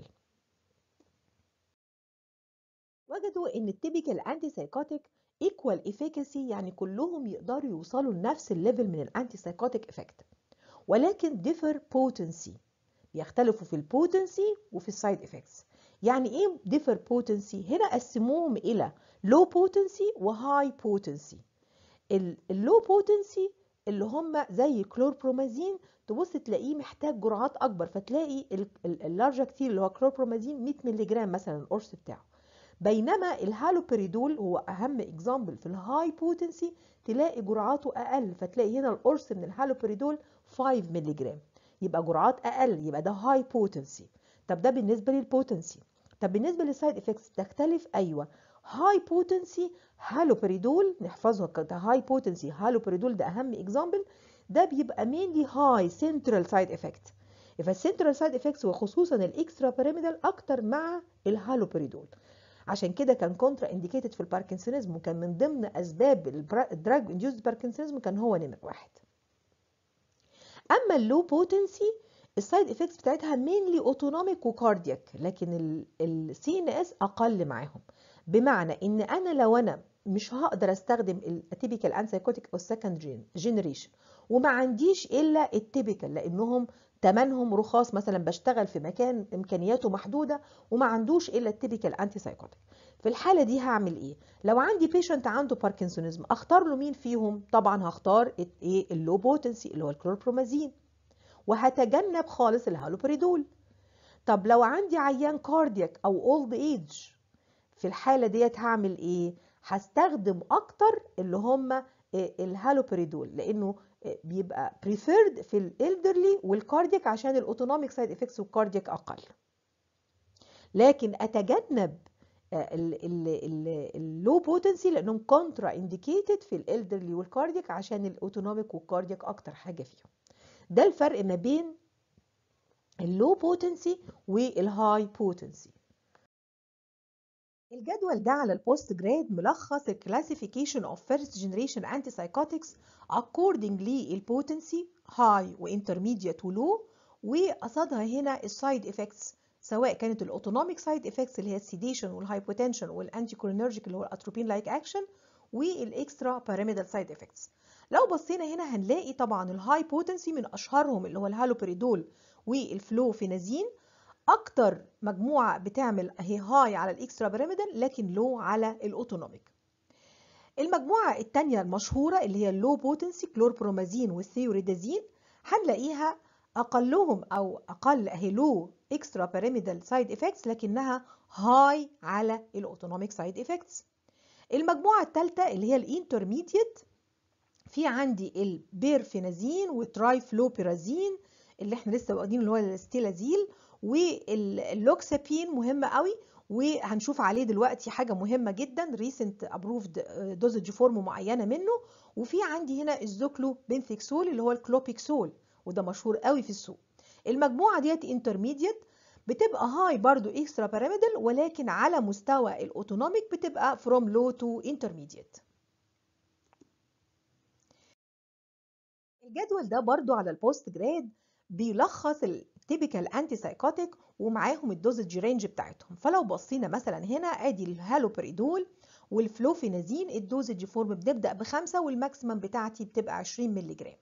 وجدوا ان التيبيكال انتي سايكوتيك ايكوال افيكاسي يعني كلهم يقدروا يوصلوا لنفس الليفل من الانتي سايكوتيك افكت ولكن ديفر بوتنسي بيختلفوا في البوتنسي وفي السايد افكتس يعني ايه ديفر بوتنسي هنا قسموهم الى لو بوتنسي وهاي بوتنسي اللو بوتنسي اللي هم زي كلوربرومازين تبص تلاقيه محتاج جرعات اكبر فتلاقي اللارجه كتير اللي هو كلوربرومازين 100 مللي جرام مثلا القرص بتاعه بينما الهالوبريدول هو اهم اكزامبل في الهاي بوتنسي تلاقي جرعاته اقل فتلاقي هنا القرص من الهالوبريدول 5 مللي جرام يبقى جرعات اقل يبقى ده هاي بوتنسي طب ده بالنسبه للبوتنسي طب بالنسبه للسايد افكتس تختلف ايوه هاي بوتنسي هالوبريدول نحفظها كده هاي بوتنسي هالوبريدول ده اهم اكزامبل ده بيبقى مينلي هاي سنترال سايد افكت يبقى السنترال سايد افكتس وخصوصا الاكسترا بيراميدال اكتر مع الهالوبريدول عشان كده كان كونترا انديكيتد في الباركنسونيزم وكان من ضمن اسباب الدراج انديوزد باركنسونيزم كان هو نمر واحد اما اللو بوتنسي السايد افكتس بتاعتها مينلي اوتونوميك وكاردياك لكن السي ان اس اقل معاهم بمعنى ان انا لو انا مش هقدر استخدم الاتيبيكال انسايكوتيك او السكند جنريشن وما عنديش الا التيبيكال لانهم تمنهم رخاص مثلا بشتغل في مكان امكانياته محدوده وما عندوش الا التيبيكال انتي سايكوتيك في الحاله دي هعمل ايه لو عندي بيشنت عنده باركنسونيزم اختار له مين فيهم طبعا هختار ايه اللو بوتنسي اللي هو الكلوربرومازين وهتجنب خالص الهالوبريدول طب لو عندي عيان كاردياك او اولد ايج في الحاله ديت هعمل ايه هستخدم اكتر اللي هم الهالوبريدول لانه بيبقى بريفيرد في الالدرلي والكاردياك عشان الاوتونوميك سايد افكتس والكاردياك اقل لكن اتجنب اللو بوتنسي لانهم كونترا انديكيتد في الالدرلي والكاردياك عشان الاوتونوميك والكاردياك اكتر حاجه فيهم ده الفرق ما بين اللو بوتنسي والهاي بوتنسي الجدول ده على البوست جراد ملخص الكلاسيفيكيشن اوف فيرست جنريشن انتي سايكوتكس according للبوتنسي هاي وانترميديت ولو وقصدها هنا السايد افكتس سواء كانت الاوتونوميك سايد افكتس اللي هي السيديشن والهايبوتنشن والانتي كولينرجيك اللي هو الاتروبين لايك اكشن والاكسترا بيراميدال سايد افكتس لو بصينا هنا هنلاقي طبعا الهاي بوتنسي من اشهرهم اللي هو الهالوبريدول والفلوفينازين اكتر مجموعه بتعمل هي هاي على الاكسترا بيراميدال لكن لو على الاوتونوميك المجموعه الثانيه المشهوره اللي هي اللو بوتنسي كلوربرومازين والثيوريدازين هنلاقيها اقلهم او اقل اهي لو اكسترا بيراميدال سايد افكتس لكنها هاي على الاوتونوميك سايد افكتس المجموعه الثالثه اللي هي الانترميديت في عندي البيرفينازين والترايفلوبيرازين اللي احنا لسه واخدينه اللي هو الستيلازيل واللوكسابين مهم قوي وهنشوف عليه دلوقتي حاجة مهمة جدا ريسنت ابروفد دوزج فورم معينة منه وفي عندي هنا الزوكلو بنثيكسول اللي هو الكلوبيكسول وده مشهور قوي في السوق المجموعة ديت انترميديت بتبقى هاي برضو اكسترا بيراميدال ولكن على مستوى الاوتونوميك بتبقى from low to intermediate الجدول ده برضو على البوست جراد بيلخص التيبيكال انتي سايكوتيك ومعاهم الدوزج رينج بتاعتهم فلو بصينا مثلا هنا ادي الهالوبريدول والفلوفينازين الدوزج فورم بنبدا بخمسة والماكسيمم بتاعتي بتبقى 20 مللي جرام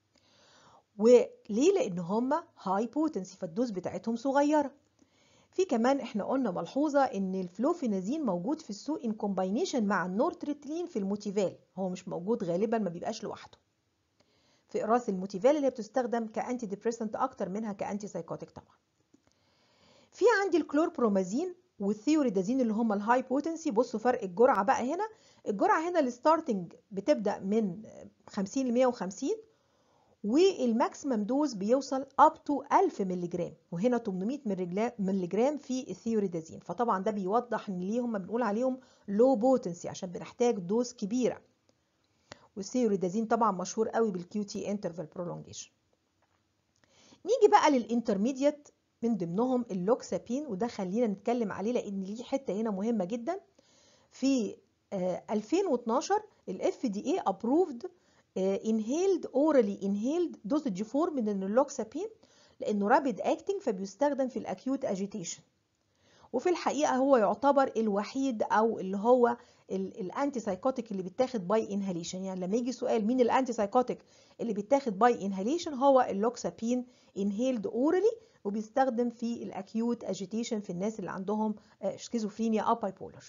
وليه لان هم هاي بوتنسي فالدوز بتاعتهم صغيره في كمان احنا قلنا ملحوظه ان الفلوفينازين موجود في السوق ان كومباينيشن مع النورتريتلين في الموتيفال هو مش موجود غالبا ما بيبقاش لوحده في اقراص الموتيفال اللي هي بتستخدم كانتي ديبريسنت اكتر منها كانتي سايكوتيك طبعا في عندي الكلوربرومازين والثيوريدازين اللي هم الهاي بوتنسي بصوا فرق الجرعه بقى هنا الجرعه هنا الستارتنج بتبدا من 50 ل 150 والماكسيمم دوز بيوصل اب تو 1000 مللي جرام وهنا 800 مللي جرام في الثيوريدازين فطبعا ده بيوضح ان ليه هم بنقول عليهم لو بوتنسي عشان بنحتاج دوز كبيره والثيوريدازين طبعا مشهور قوي بالكيو تي انترفال برولونجيشن نيجي بقى للانترميديت من ضمنهم اللوكسابين وده خلينا نتكلم عليه لان ليه حته هنا مهمه جدا في 2012 الاف دي اي ابروفد انهيلد اورالي انهيلد دوزج فورم من اللوكسابين لانه رابيد اكتنج فبيستخدم في الاكيوت اجيتيشن وفي الحقيقه هو يعتبر الوحيد او اللي هو الانتي سايكوتيك اللي بيتاخد باي انهاليشن يعني لما يجي سؤال مين الانتي سايكوتيك اللي بيتاخد باي انهاليشن هو اللوكسابين انهيلد اورالي وبيستخدم في الاكيوت اجيتيشن في الناس اللي عندهم سكيزوفرينيا او باي بولر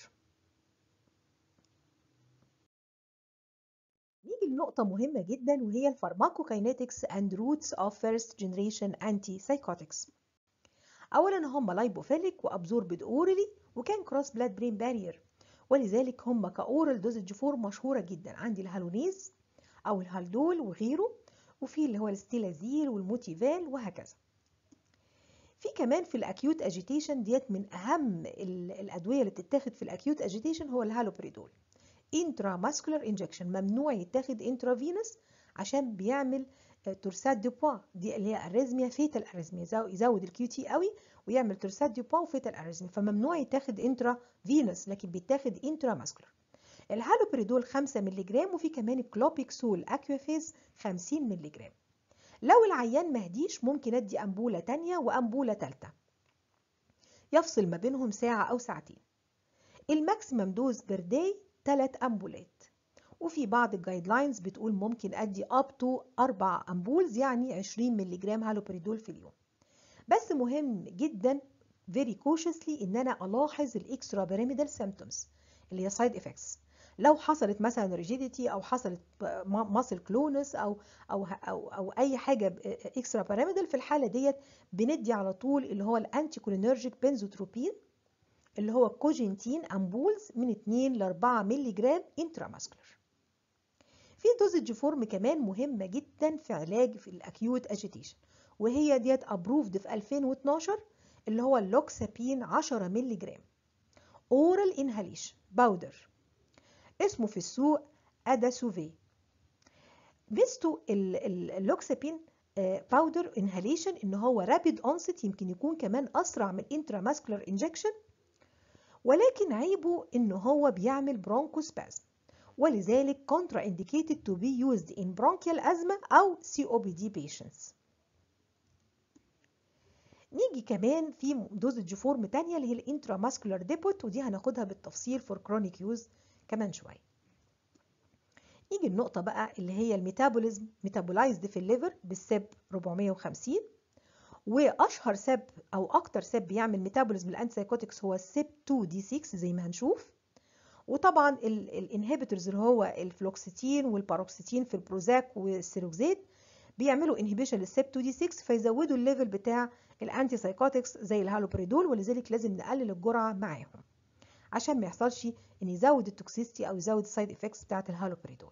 نيجي لنقطة مهمة جدا وهي الفارماكوكاينetics and routes of first generation antipsychotics أولا هم لايبوفيليك وأبزوربد أورالي وكان كروس بلاد برين بارير ولذلك هم كأورال دوزج فور مشهورة جدا عندي الهالونيز أو الهالدول وغيره وفي اللي هو الستيلازيل والموتيفال وهكذا في كمان في الاكيوت اجيتيشن ديت من اهم الادويه اللي بتتاخد في الاكيوت اجيتيشن هو الهالوبريدول انترا ماسكولار انجكشن ممنوع يتاخد انترافينوس عشان بيعمل تورسات دي بوا دي اللي هي اريزميا فيتال اريزميا يزود الكيو تي قوي ويعمل تورسات دي بوا وفيتال اريزميا فممنوع يتاخد انترا فينوس لكن بيتاخد انترا ماسكولار الهالوبريدول 5 مللي جرام وفي كمان الكلوبيكسول اكوافيز 50 مللي جرام لو العيان مهديش ممكن ادي انبوله تانية وانبوله تالتة يفصل ما بينهم ساعه او ساعتين الماكسيمم دوز بير داي 3 امبولات وفي بعض الجايد لاينز بتقول ممكن ادي اب تو 4 امبولز يعني 20 مللي جرام هالوبريدول في اليوم بس مهم جدا very cautiously ان انا الاحظ الاكسترا بيراميدال سيمبتومز اللي هي سايد افكتس لو حصلت مثلا ريجيديتي او حصلت ماسل كلونس او او او, أو اي حاجه اكسترا بيراميدال في الحاله ديت بندي على طول اللي هو الانتي كولينرجيك بنزوتروبين اللي هو كوجنتين امبولز من 2 ل 4 مللي جرام انتراماسكولار في دوزج فورم كمان مهمه جدا في علاج في الاكيوت اجيتيشن وهي ديت ابروفد في 2012 اللي هو اللوكسابين 10 مللي جرام oral inhalation باودر اسمه في السوق اداسوفي ميزته اللوكسابين باودر انهاليشن ان هو رابيد اونست يمكن يكون كمان اسرع من انتراماسكولار انجكشن ولكن عيبه ان هو بيعمل برونكوسبازم ولذلك contra indicated to be used in bronchial asthma أو COPD patients. نيجي كمان في دوزج فورم تانية اللي هي الانتراماسكولار ديبوت ودي هناخدها بالتفصيل فور كرونيك يوز كمان شوية. نيجي النقطة بقى اللي هي الميتابوليزم ميتابولايزد في الليفر بالسب 450 واشهر سب او اكتر سب بيعمل ميتابوليزم الانتي سايكوتكس هو السب 2 دي 6 زي ما هنشوف وطبعا الانهبيتورز اللي هو الفلوكسيتين والباروكسيتين في البروزاك والسيروكزيت بيعملوا انهبيشن للسب 2 دي 6 فيزودوا الليفل بتاع الانتي سايكوتكس زي الهالوبريدول ولذلك لازم نقلل الجرعه معاهم عشان ما يحصلش ان يزود التوكسيستي او يزود السايد افكتس بتاعه الهالوبريدول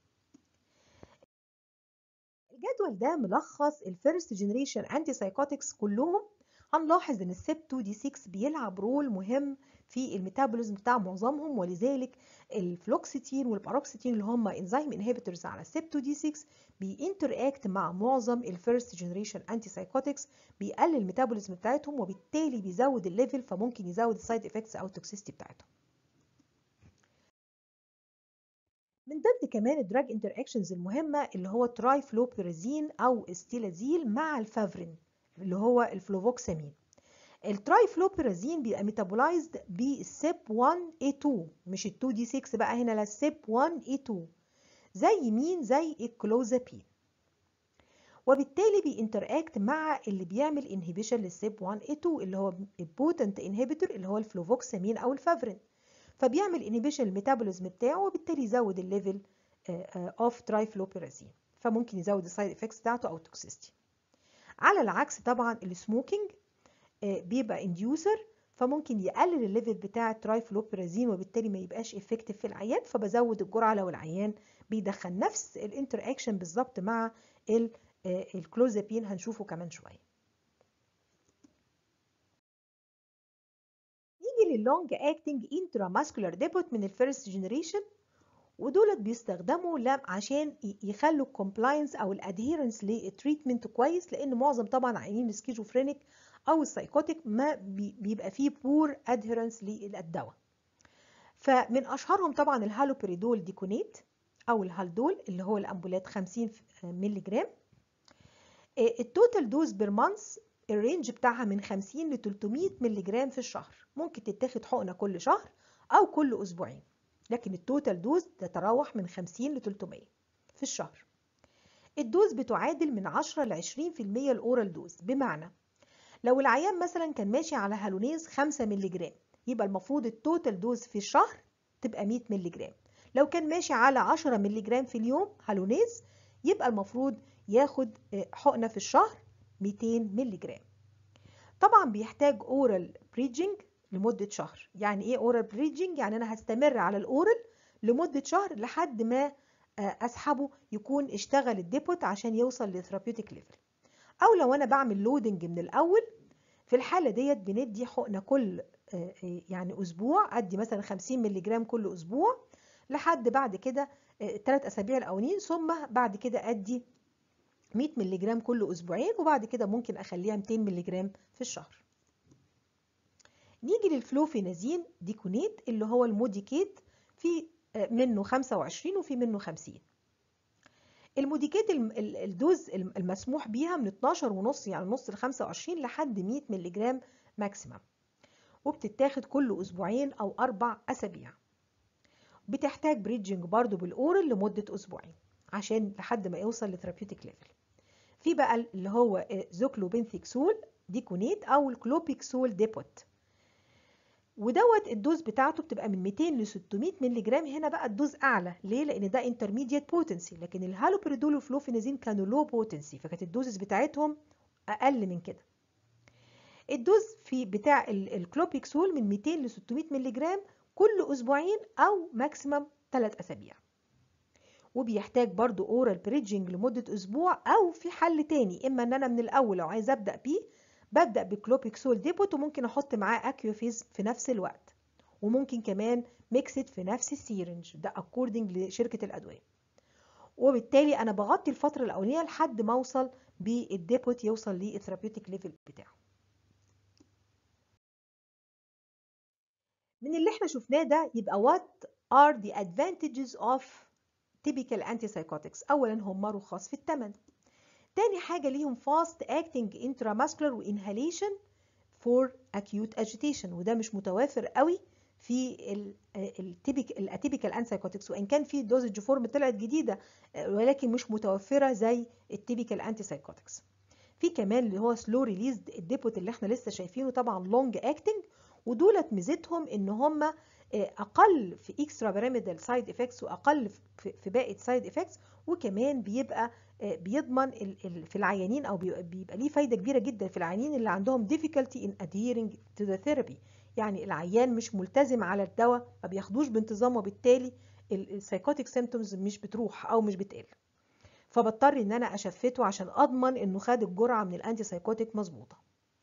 الجدول ده ملخص الفيرست جنريشن انتي سايكوتكس كلهم هنلاحظ ان السب 2 دي 6 بيلعب رول مهم في الميتابوليزم بتاع معظمهم ولذلك الفلوكسيتين والباروكسيتين اللي هم انزيم انهبيتورز على السب 2 دي 6 بينتراكت مع معظم الفيرست جنريشن انتي سايكوتكس بيقلل الميتابوليزم بتاعتهم وبالتالي بيزود الليفل فممكن يزود السايد افكتس او التوكسيستي بتاعتهم من ضمن كمان الدراج انتر اكشنز المهمه اللي هو ترايفلوبيرازين او استيلازيل مع الفافرين اللي هو الفلوفوكسامين الترايفلوبيرازين بيبقى ميتابولايزد بالسيب 1 A2 مش ال 2 دي 6 بقى هنا لا السيب 1 A2 زي مين زي الكلوزابين وبالتالي بينتراكت مع اللي بيعمل انهبيشن للسيب 1 A2 اللي هو البوتنت انهبيتور اللي هو الفلوفوكسامين او الفافرين فبيعمل انهبيشن الميتابوليزم بتاعه وبالتالي يزود الليفل اوف ترايفلوبيرازين فممكن يزود السايد افكتس بتاعته او التوكسيستي على العكس طبعا السموكينج بيبقى انديوسر فممكن يقلل الليفل بتاع الترايفلوبيرازين وبالتالي ما يبقاش افكتيف في العيان فبزود الجرعه لو العيان بيدخل نفس الانتر اكشن بالظبط مع الكلوزابين هنشوفه كمان شويه نيجي لللونج اكتنج انتراماسكولار ديبوت من الفيرست جنريشن ودولت بيستخدموا عشان يخلوا الكومبلاينس او الادهيرنس للتريتمنت كويس لان معظم طبعا عيانين السكيزوفرينيك او السايكوتيك ما بيبقى فيه بور ادهيرنس للدواء فمن اشهرهم طبعا الهالوبريدول ديكونيت او الهالدول اللي هو الامبولات 50 مللي جرام التوتال دوز بير مانث الرينج بتاعها من 50 ل 300 مللي جرام في الشهر ممكن تتاخد حقنه كل شهر او كل اسبوعين لكن التوتال دوز تتراوح من 50 ل 300 في الشهر الدوز بتعادل من 10 ل 20% الاورال دوز بمعنى لو العيان مثلا كان ماشي على هالونيز 5 مللي جرام يبقى المفروض التوتال دوز في الشهر تبقى 100 مللي جرام لو كان ماشي على 10 مللي جرام في اليوم هالونيز يبقى المفروض ياخد حقنه في الشهر 200 مللي جرام طبعا بيحتاج اورال بريدجنج لمده شهر يعني ايه اورال بريدجنج يعني انا هستمر على الاورال لمده شهر لحد ما اسحبه يكون اشتغل الديبوت عشان يوصل لثيرابيوتيك ليفل او لو انا بعمل لودنج من الاول في الحاله ديت بندي حقنه كل يعني اسبوع ادي مثلا 50 مللي جرام كل اسبوع لحد بعد كده ثلاث اسابيع الاولين ثم بعد كده ادي 100 مللي جرام كل اسبوعين وبعد كده ممكن اخليها 200 مللي جرام في الشهر نيجي للفلوفينازين ديكونيت اللي هو الموديكيت في منه 25 وفي منه 50 الموديكيت الدوز المسموح بيها من 12 ونص يعني نص ل 25 لحد 100 مللي جرام ماكسيمم وبتتاخد كل اسبوعين او اربع اسابيع بتحتاج بريدجنج برضو بالاورال لمده اسبوعين عشان لحد ما يوصل لثيرابيوتيك ليفل في بقى اللي هو زوكلوبنثيكسول ديكونيت او الكلوبيكسول ديبوت ودوت الدوز بتاعته بتبقى من 200 ل 600 مللي جرام هنا بقى الدوز اعلى ليه لان ده انترميديت بوتنسي لكن الهالوبريدول وفلوفينازين كانوا لو بوتنسي فكانت الدوزز بتاعتهم اقل من كده الدوز في بتاع الكلوبيكسول من 200 ل 600 مللي جرام كل اسبوعين او ماكسيمم 3 اسابيع وبيحتاج برضو اورال بريدجنج لمده اسبوع او في حل تاني اما ان انا من الاول لو عايز ابدا بيه ببدا بكلوبيكسول ديبوت وممكن احط معاه اكيوفيز في نفس الوقت وممكن كمان ميكسد في نفس السيرنج ده اكوردنج لشركه الادويه وبالتالي انا بغطي الفتره الاولانيه لحد ما اوصل بالديبوت يوصل للثيرابيوتيك ليفل بتاعه من اللي احنا شفناه ده يبقى what are the advantages of typical antipsychotics اولا هم رخاص في الثمن تاني حاجه ليهم fast acting intramuscular وانهاليشن for acute agitation وده مش متوافر قوي في الاتيبيكال انسايكوتكس وان كان في دوزج فورم طلعت جديده ولكن مش متوفره زي التيبيكال انتي سايكوتكس في كمان اللي هو سلو ريليز الديبوت اللي احنا لسه شايفينه طبعا لونج اكتنج ودولت ميزتهم ان هم اقل في اكسترا بيراميدال سايد افكتس واقل في باقي السايد افكتس وكمان بيبقى بيضمن في العيانين او بيبقى ليه فايده كبيره جدا في العيانين اللي عندهم difficulty in adhering to the therapy يعني العيان مش ملتزم على الدواء ما بياخدوش بانتظام وبالتالي السايكوتيك سيمتومز مش بتروح او مش بتقل فبضطر ان انا اشفته عشان اضمن انه خد الجرعه من الانتي سايكوتيك مظبوطه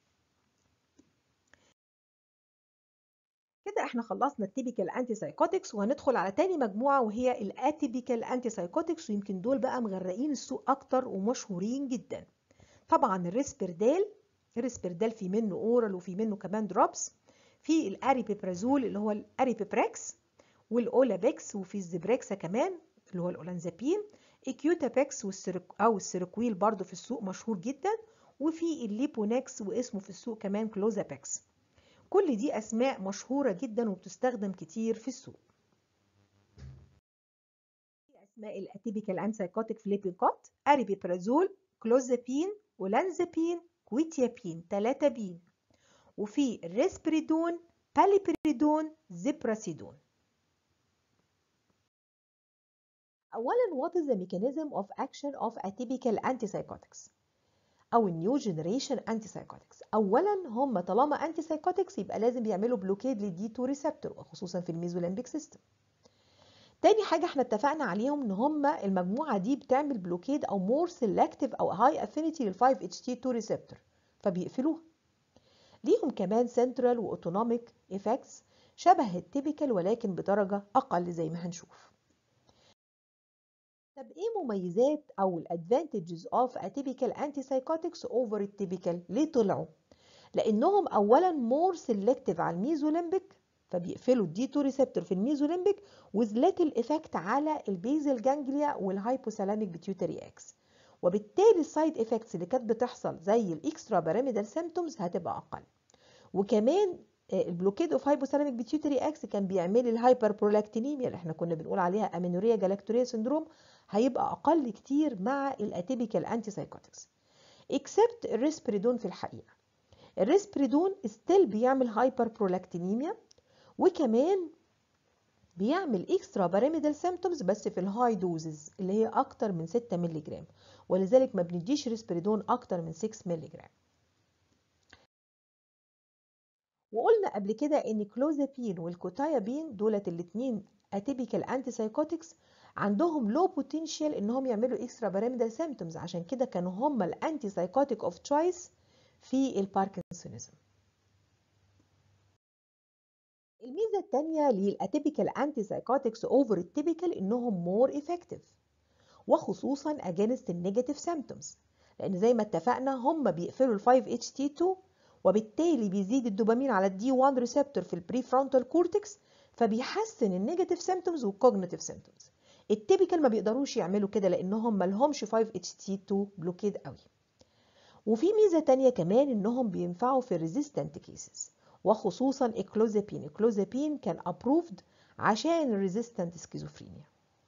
كده احنا خلصنا التيبيكال انتي سايكوتكس وهندخل على تاني مجموعه وهي الاتيبيكال انتي سايكوتكس ويمكن دول بقى مغرقين السوق اكتر ومشهورين جدا طبعا الريسبردال الريسبردال في منه اورال وفي منه كمان دروبس في الاريبيبرازول اللي هو الاريبيبراكس والاولابيكس وفي الزبريكسا كمان اللي هو الاولانزابين الكيوتابيكس والسيرك او السيركويل برضو في السوق مشهور جدا وفي الليبونكس واسمه في السوق كمان كلوزابيكس كل دي اسماء مشهورة جدا وبتستخدم كتير في السوق اسماء الاتيبيكال انسايكوتيك فليبينكوت اريبيبرازول كلوزابين ولانزابين كويتيابين 3 بين وفي الريسبريدون باليبريدون زيبراسيدون اولا what is the mechanism of action of atypical antipsychotics او النيو جنريشن antipsychotics اولا هم طالما antipsychotics يبقى لازم يعملوا بلوكيد للدي 2 ريسبتور وخصوصا في الميزولامبيك سيستم تاني حاجة احنا اتفقنا عليهم ان هم المجموعة دي بتعمل بلوكيد او مور سيلكتيف او هاي افينيتي لل 5 اتش تي 2 ريسبتور فبيقفلوها ليهم كمان سنترال واوتونوميك افكتس شبه التيبيكال ولكن بدرجة اقل زي ما هنشوف طب ايه مميزات او الادفانتجز اوف اتيبيكال انتي سايكوتكس اوفر التيبيكال ليه طلعوا لانهم اولا مور سيلكتيف على الميزوليمبيك فبيقفلوا الدي 2 ريسبتور في الميزوليمبيك with little effect على البيزل جانجليا والهايبوثالاميك بيتيوتري اكس وبالتالي السايد افكتس اللي كانت بتحصل زي الاكسترا بيراميدال سيمتومز هتبقى اقل وكمان البلوكيد اوف هايبوثالاميك بيتيوتري اكس كان بيعمل الهايبر برولكتينيميا اللي احنا كنا بنقول عليها امينوريا جالاكتوريا سندروم هيبقى اقل كتير مع الاتيبيكال انتي سايكوتكس اكسبت الريسبريدون في الحقيقه الريسبريدون ستيل بيعمل هايبر برولكتينيميا وكمان بيعمل اكسترا باراميدال سيمتومز بس في الهاي دوزز اللي هي اكتر من 6 مللي جرام ولذلك ما بنديش ريسبريدون اكتر من 6 مللي جرام وقلنا قبل كده ان كلوزابين والكوتايابين دولت الاثنين اتيبيكال انتي سايكوتكس عندهم لو بوتنشال انهم يعملوا اكسترا باراميدال سيمتومز عشان كده كانوا هم الانتي سايكوتيك اوف تشويس في الباركنسونيزم الميزه الثانيه للاتيبيكال انتي سايكوتكس اوفر التيبيكال انهم مور افكتيف وخصوصا اجينست النيجاتيف سيمتومز لان زي ما اتفقنا هم بيقفلوا ال 5 اتش تي 2 وبالتالي بيزيد الدوبامين على الدي 1 ريسبتور في البري فرونتال كورتكس فبيحسن النيجاتيف سيمتومز والكوجنيتيف سيمتومز التيبيكال ما بيقدروش يعملوا كده لانهم ما لهمش 5 اتش تي 2 بلوكيد قوي وفي ميزه تانية كمان انهم بينفعوا في ريزيستنت كيسز وخصوصا الكلوزابين الكلوزابين كان ابروفد عشان الريزيستنت سكيزوفرينيا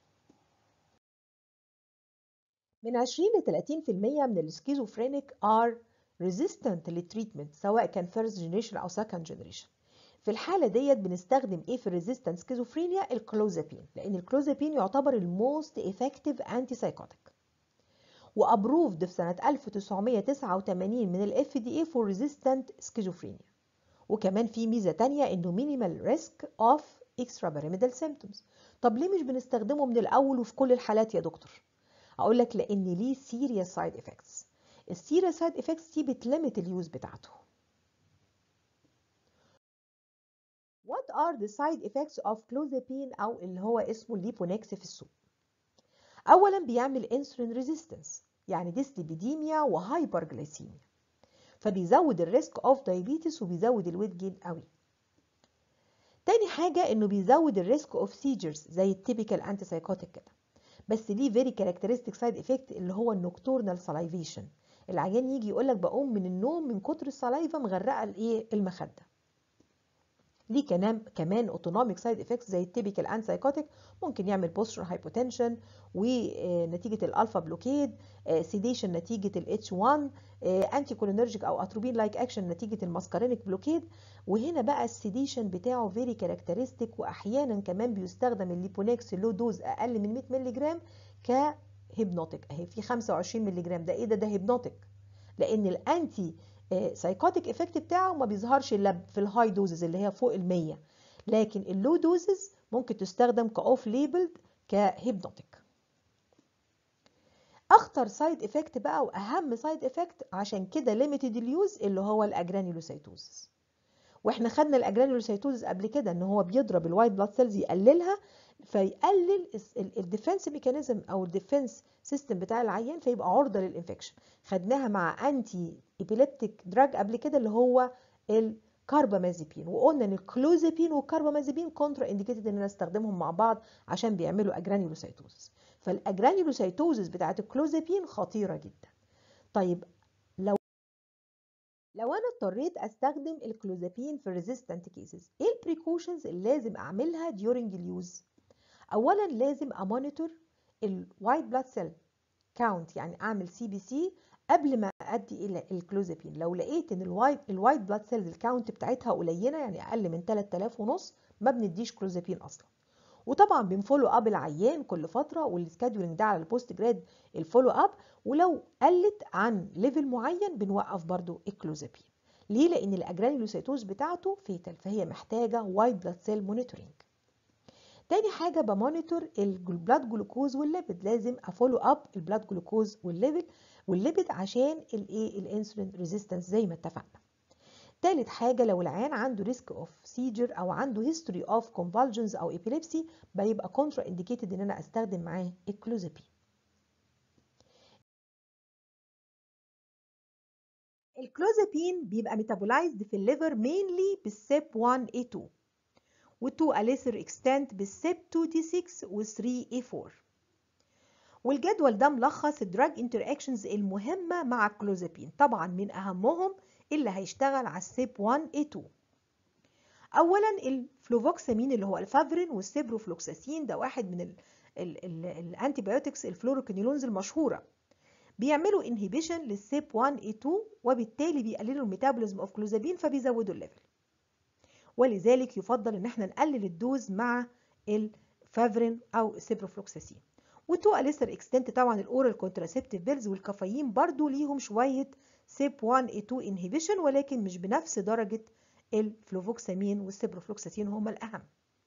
من 20 ل 30% من السكيزوفرينيك ار ريزيستنت للتريتمنت سواء كان فيرست جنريشن او سكند جنريشن في الحاله ديت بنستخدم ايه في الريزيستنت سكيزوفرينيا الكلوزابين لان الكلوزابين يعتبر الموست افكتيف انتي سايكوتيك وابروفد في سنه 1989 من الاف دي اي فور ريزيستنت سكيزوفرينيا وكمان في ميزه تانية انه مينيمال ريسك اوف اكسترا بيراميدال سيمتومز طب ليه مش بنستخدمه من الاول وفي كل الحالات يا دكتور اقول لك لان ليه سيريس سايد افكتس السيريس سايد افكتس دي بتلمت اليوز بتاعته What are the side effects of clozapine او اللي هو اسمه الليبونكس في السوق اولا بيعمل انسولين ريزيستنس يعني ديسليبيديميا وهايبرجلايسيميا فبيزود الريسك اوف دايابيتس وبيزود الويت جين قوي تاني حاجة انه بيزود الريسك اوف سيجرز زي التيبيكال انتي سايكوتيك كده بس ليه فيري كاركترستيك سايد افكت اللي هو النوكتورنال سلايفيشن العيان يجي يقول لك بقوم من النوم من كتر السلايفه مغرقه الايه المخده ليه كمان كمان اوتونوميك سايد افكتس زي التيبيكال ان سايكوتيك ممكن يعمل بوستر هايبوتنشن ونتيجه الالفا بلوكيد سيديشن نتيجه الاتش 1 انتي كولينرجيك او اتروبين لايك اكشن نتيجه الماسكارينيك بلوكيد وهنا بقى السيديشن بتاعه فيري كاركترستيك واحيانا كمان بيستخدم الليبونكس لو دوز اقل من 100 مللي جرام كهيبنوتيك اهي في 25 مللي جرام ده ايه ده ده هيبنوتيك لان الانتي سايكوتيك افكت بتاعه ما بيظهرش الا في الهاي دوزز اللي هي فوق ال 100 لكن اللو دوزز ممكن تستخدم كاوف ليبلد كهيبنوتيك اخطر سايد افكت بقى واهم سايد افكت عشان كده ليميتد اليوز اللي هو الاجرانيولوسيتوزس واحنا خدنا الاجرانيولوسيتوزس قبل كده ان هو بيضرب الوايت بلاد سيلز يقللها فيقلل الديفنس ميكانيزم او الديفنس سيستم بتاع العيان فيبقى عرضه للانفكشن خدناها مع انتي ايبيليبتيك دراج قبل كده اللي هو الكاربامازيبين وقلنا ان الكلوزابين والكاربامازيبين كونترا انديكيتد ان انا استخدمهم مع بعض عشان بيعملوا اجرانيولوسيتوزس فالاجرانيولوسيتوزس بتاعت الكلوزابين خطيره جدا طيب لو لو انا اضطريت استخدم الكلوزابين في ريزيستنت كيسز ايه البريكوشنز اللي لازم اعملها ديورنج اليوز اولا لازم امونيتور الوايت بلاد سيل كاونت يعني اعمل سي بي سي قبل ما ادي الى الكلوزابين لو لقيت ان الوايت الوايت بلاد سيلز الكاونت بتاعتها قليله يعني اقل من 3000 ونص ما بنديش كلوزابين اصلا وطبعا بنفولو اب العيان كل فتره والسكادولينج ده على البوست جراد الفولو اب ولو قلت عن ليفل معين بنوقف برضو الكلوزابين ليه لان الاجرانيولوسيتوز بتاعته فيتال فهي محتاجه وايت بلاد سيل مونيتورنج تاني حاجه بمونيتور البلاد جلوكوز والليبيد لازم افولو اب البلاد جلوكوز والليبيد والليبيد عشان الايه الانسولين ريزيستنس زي ما اتفقنا تالت حاجة لو العيان عنده ريسك اوف سيجر او عنده هيستوري اوف كونفالجنز او ابيليبسي بيبقى كونترا انديكيتد ان انا استخدم معاه الكلوزابين الكلوزابين بيبقى ميتابولايزد في الليفر مينلي بالسيب 1 A2 و2 a lesser extent بالسيب 2 D6 و 3 A4 والجدول ده ملخص الدراج انتراكشنز المهمة مع الكلوزابين طبعا من أهمهم اللي هيشتغل على السيب 1 A2 أولا الفلوفوكسامين اللي هو الفافرين والسيبروفلوكساسين ده واحد من الانتي بايوتكس الفلوروكينيلونز المشهورة بيعملوا انهيبيشن للسيب 1 A2 وبالتالي بيقللوا الميتابوليزم اوف كلوزابين فبيزودوا الليفل ولذلك يفضل ان احنا نقلل الدوز مع الفافرين او السيبروفلوكساسين وتو اليسر اكستنت طبعا الاورال كونتراسيبتيف بيلز والكافيين برضو ليهم شويه سيب 1 A2 انهيبيشن ولكن مش بنفس درجه الفلوفوكسامين والسيبروفلوكساسين هما الاهم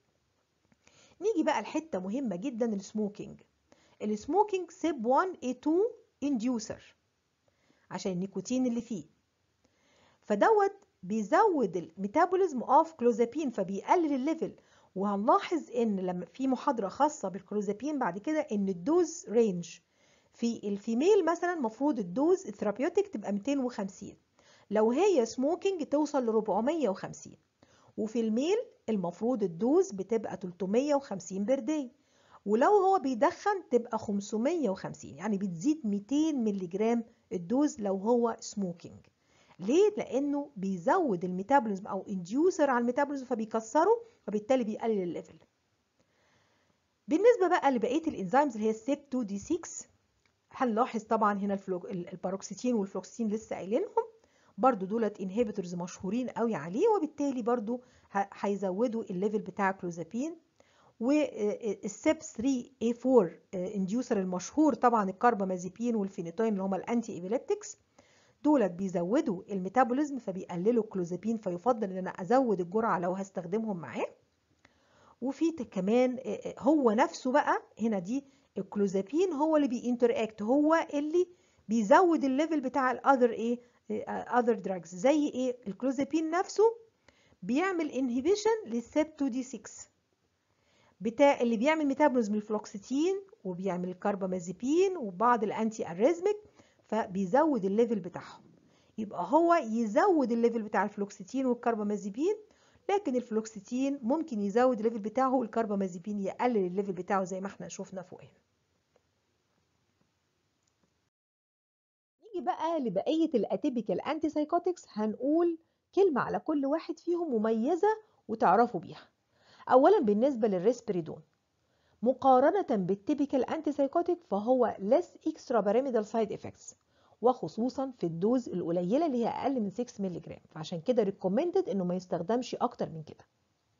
نيجي بقى لحته مهمه جدا السموكينج السموكينج سيب 1 A2 انديوسر عشان النيكوتين اللي فيه فدوت بيزود الميتابوليزم اوف كلوزابين فبيقلل الليفل وهنلاحظ ان لما في محاضره خاصه بالكلوزابين بعد كده ان الدوز رينج في الفيميل مثلا المفروض الدوز الثيرابيوتيك تبقى 250 لو هي سموكينج توصل ل 450 وفي الميل المفروض الدوز بتبقى 350 بير داي ولو هو بيدخن تبقى 550 يعني بتزيد 200 مللي جرام الدوز لو هو سموكينج ليه؟ لأنه بيزود الميتابوليزم أو انديوسر على الميتابوليزم فبيكسره وبالتالي بيقلل الليفل. بالنسبة بقى لبقية الانزيمز اللي هي السيب 2 دي 6 هنلاحظ طبعا هنا الفلو... الباروكسيتين والفلوكسيتين لسه قايلينهم برضو دولت انهبيتورز مشهورين قوي عليه وبالتالي برضو هيزودوا الليفل بتاع كلوزابين والسيب 3 A4 انديوسر المشهور طبعا الكاربامازيبين والفينيتوين اللي هم الانتي ايبيليبتكس دولت بيزودوا الميتابوليزم فبيقللوا الكلوزابين فيفضل ان انا ازود الجرعه لو هستخدمهم معاه وفي كمان هو نفسه بقى هنا دي الكلوزابين هو اللي بينتراكت هو اللي بيزود الليفل بتاع الاذر ايه اذر دراجز زي ايه الكلوزابين نفسه بيعمل انهبيشن للسيب 2 دي 6 بتاع اللي بيعمل ميتابوليزم الفلوكسيتين وبيعمل الكربامازيبين وبعض الانتي اريزميك فبيزود الليفل بتاعهم يبقى هو يزود الليفل بتاع الفلوكسيتين والكربامازيبين لكن الفلوكسيتين ممكن يزود الليفل بتاعه والكربامازيبين يقلل الليفل بتاعه زي ما احنا شفنا فوق هنا نيجي بقى لبقيه الاتيبيكال انتي سايكوتكس هنقول كلمه على كل واحد فيهم مميزه وتعرفوا بيها اولا بالنسبه للريسبريدون مقارنه بالتيبيكال انتي سايكوتيك فهو less extra pyramidal side effects وخصوصا في الدوز القليله اللي هي اقل من 6 مللي جرام فعشان كده ريكومندد انه ما يستخدمش اكتر من كده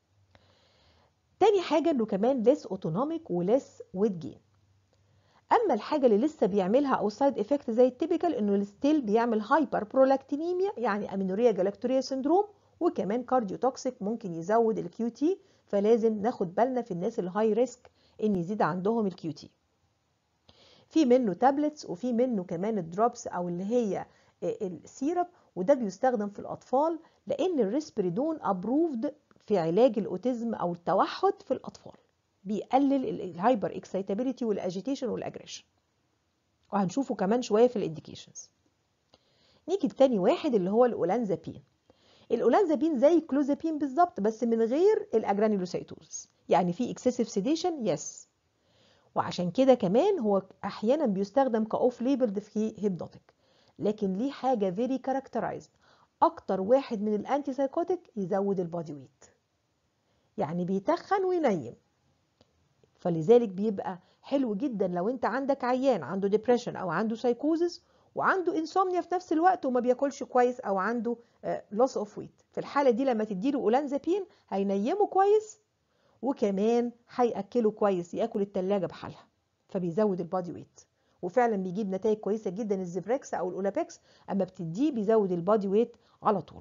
تاني حاجه انه كمان less autonomic وليس ويت جين اما الحاجه اللي لسه بيعملها او سايد افكت زي التيبيكال انه الستيل بيعمل هايبر برولكتينيميا يعني امينوريا جلاكتوريا سندروم وكمان كارديو توكسيك ممكن يزود الكيو تي فلازم ناخد بالنا في الناس الهاي ريسك ان يزيد عندهم الكيو تي في منه تابلتس وفي منه كمان الدروبس او اللي هي السيرب وده بيستخدم في الاطفال لان الريسبريدون ابروفد في علاج الاوتيزم او التوحد في الاطفال بيقلل الهايبر اكسايتابيليتي والاجيتيشن والاجريشن وهنشوفه كمان شويه في الانديكيشنز نيجي لتاني واحد اللي هو الاولانزابين الاولانزابين زي الكلوزابين بالظبط بس من غير الاجرانيولوسيتوز يعني في اكسسيف سيديشن يس وعشان كده كمان هو احيانا بيستخدم كاوف ليبلد في هيبنوتيك لكن ليه حاجه فيري كاركترايزد اكتر واحد من الانتي سايكوتيك يزود البادي ويت يعني بيتخن وينيم فلذلك بيبقى حلو جدا لو انت عندك عيان عنده ديبريشن او عنده سايكوزس وعنده انسومنيا في نفس الوقت وما بياكلش كويس او عنده لوس اوف ويت في الحاله دي لما تديله اولانزابين هينيمه كويس وكمان هياكله كويس ياكل التلاجة بحالها فبيزود البادي ويت وفعلا بيجيب نتائج كويسه جدا الزبريكس او الاولابيكس اما بتديه بيزود البادي ويت على طول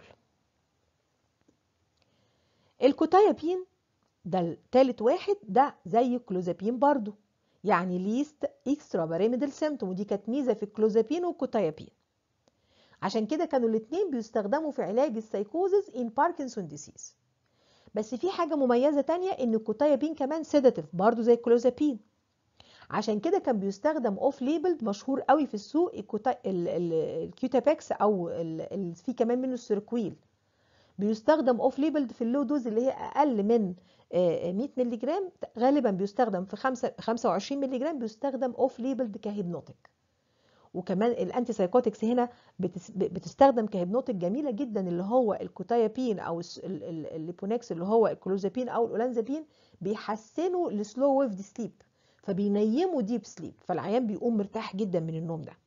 الكوتايابين ده التالت واحد ده زي الكلوزابين برضو يعني ليست اكسترا باراميدال سيمتوم ودي كانت ميزه في الكلوزابين والكوتايابين عشان كده كانوا الاثنين بيستخدموا في علاج السايكوزز ان باركنسون ديسيز بس في حاجه مميزه تانية ان الكوتايابين كمان سيداتيف برضو زي الكلوزابين عشان كده كان بيستخدم اوف ليبلد مشهور قوي في السوق الكيوتابكس او ال ال في كمان منه السيركويل بيستخدم اوف ليبلد في اللو دوز اللي هي اقل من 100 مللي جرام غالبا بيستخدم في 5 25 مللي جرام بيستخدم اوف ليبلد كهيبنوتيك وكمان الانتي سايكوتكس هنا بتستخدم كهيبنوتيك جميله جدا اللي هو الكوتايابين او الليبونكس اللي هو الكلوزابين او الاولانزابين بيحسنوا السلو ويف دي سليب فبينيموا ديب سليب فالعيان بيقوم مرتاح جدا من النوم ده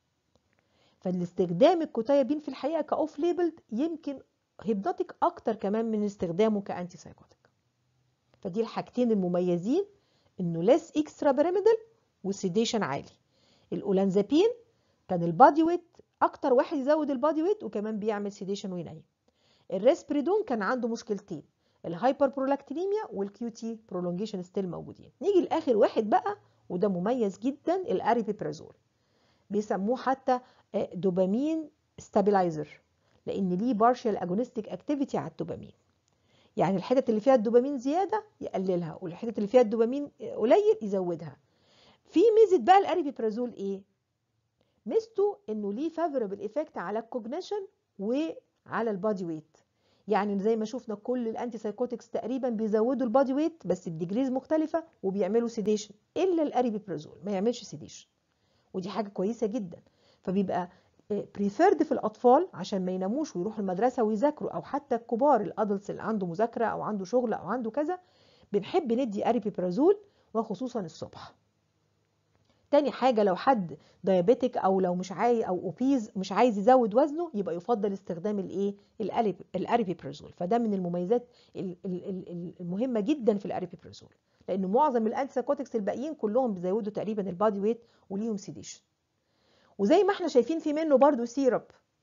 فالاستخدام الكوتايابين في الحقيقه كاوف ليبلد يمكن هيبنوتيك اكتر كمان من استخدامه كانتي سايكوتيك فدي الحاجتين المميزين انه ليس اكسترا بيراميدال والسيديشن عالي الاولانزابين كان البادي ويت اكتر واحد يزود البادي ويت وكمان بيعمل سيديشن وينيم الريسبريدون كان عنده مشكلتين الهايبر برولكتينيميا والكيو تي برولونجيشن ستيل موجودين نيجي لاخر واحد بقى وده مميز جدا الاريبيبرازول بيسموه حتى دوبامين ستابلايزر لان ليه بارشال اجونستيك اكتيفيتي على الدوبامين يعني الحتت اللي فيها الدوبامين زياده يقللها والحتت اللي فيها الدوبامين قليل يزودها في ميزه بقى الاريبيبرازول ايه ميزته انه ليه فافوربل ايفكت على الكوجنيشن وعلى البادي ويت يعني زي ما شفنا كل الانتي سايكوتكس تقريبا بيزودوا البادي ويت بس بديجريز مختلفه وبيعملوا سيديشن الا الاريبيبرازول ما يعملش سيديشن ودي حاجه كويسه جدا فبيبقى بريفيرد في الاطفال عشان ما يناموش ويروحوا المدرسه ويذاكروا او حتى الكبار الادلتس اللي عنده مذاكره او عنده شغل او عنده كذا بنحب ندي اريبيبرازول وخصوصا الصبح تاني حاجه لو حد دايابيتك او لو مش عايز او اوبيز مش عايز يزود وزنه يبقى يفضل استخدام الايه الاريبيبرازول فده من المميزات المهمه جدا في الاريبيبرازول لان معظم الانتي سايكوتكس الباقيين كلهم بيزودوا تقريبا البادي ويت وليهم سيديشن وزي ما احنا شايفين في منه برضو سيرب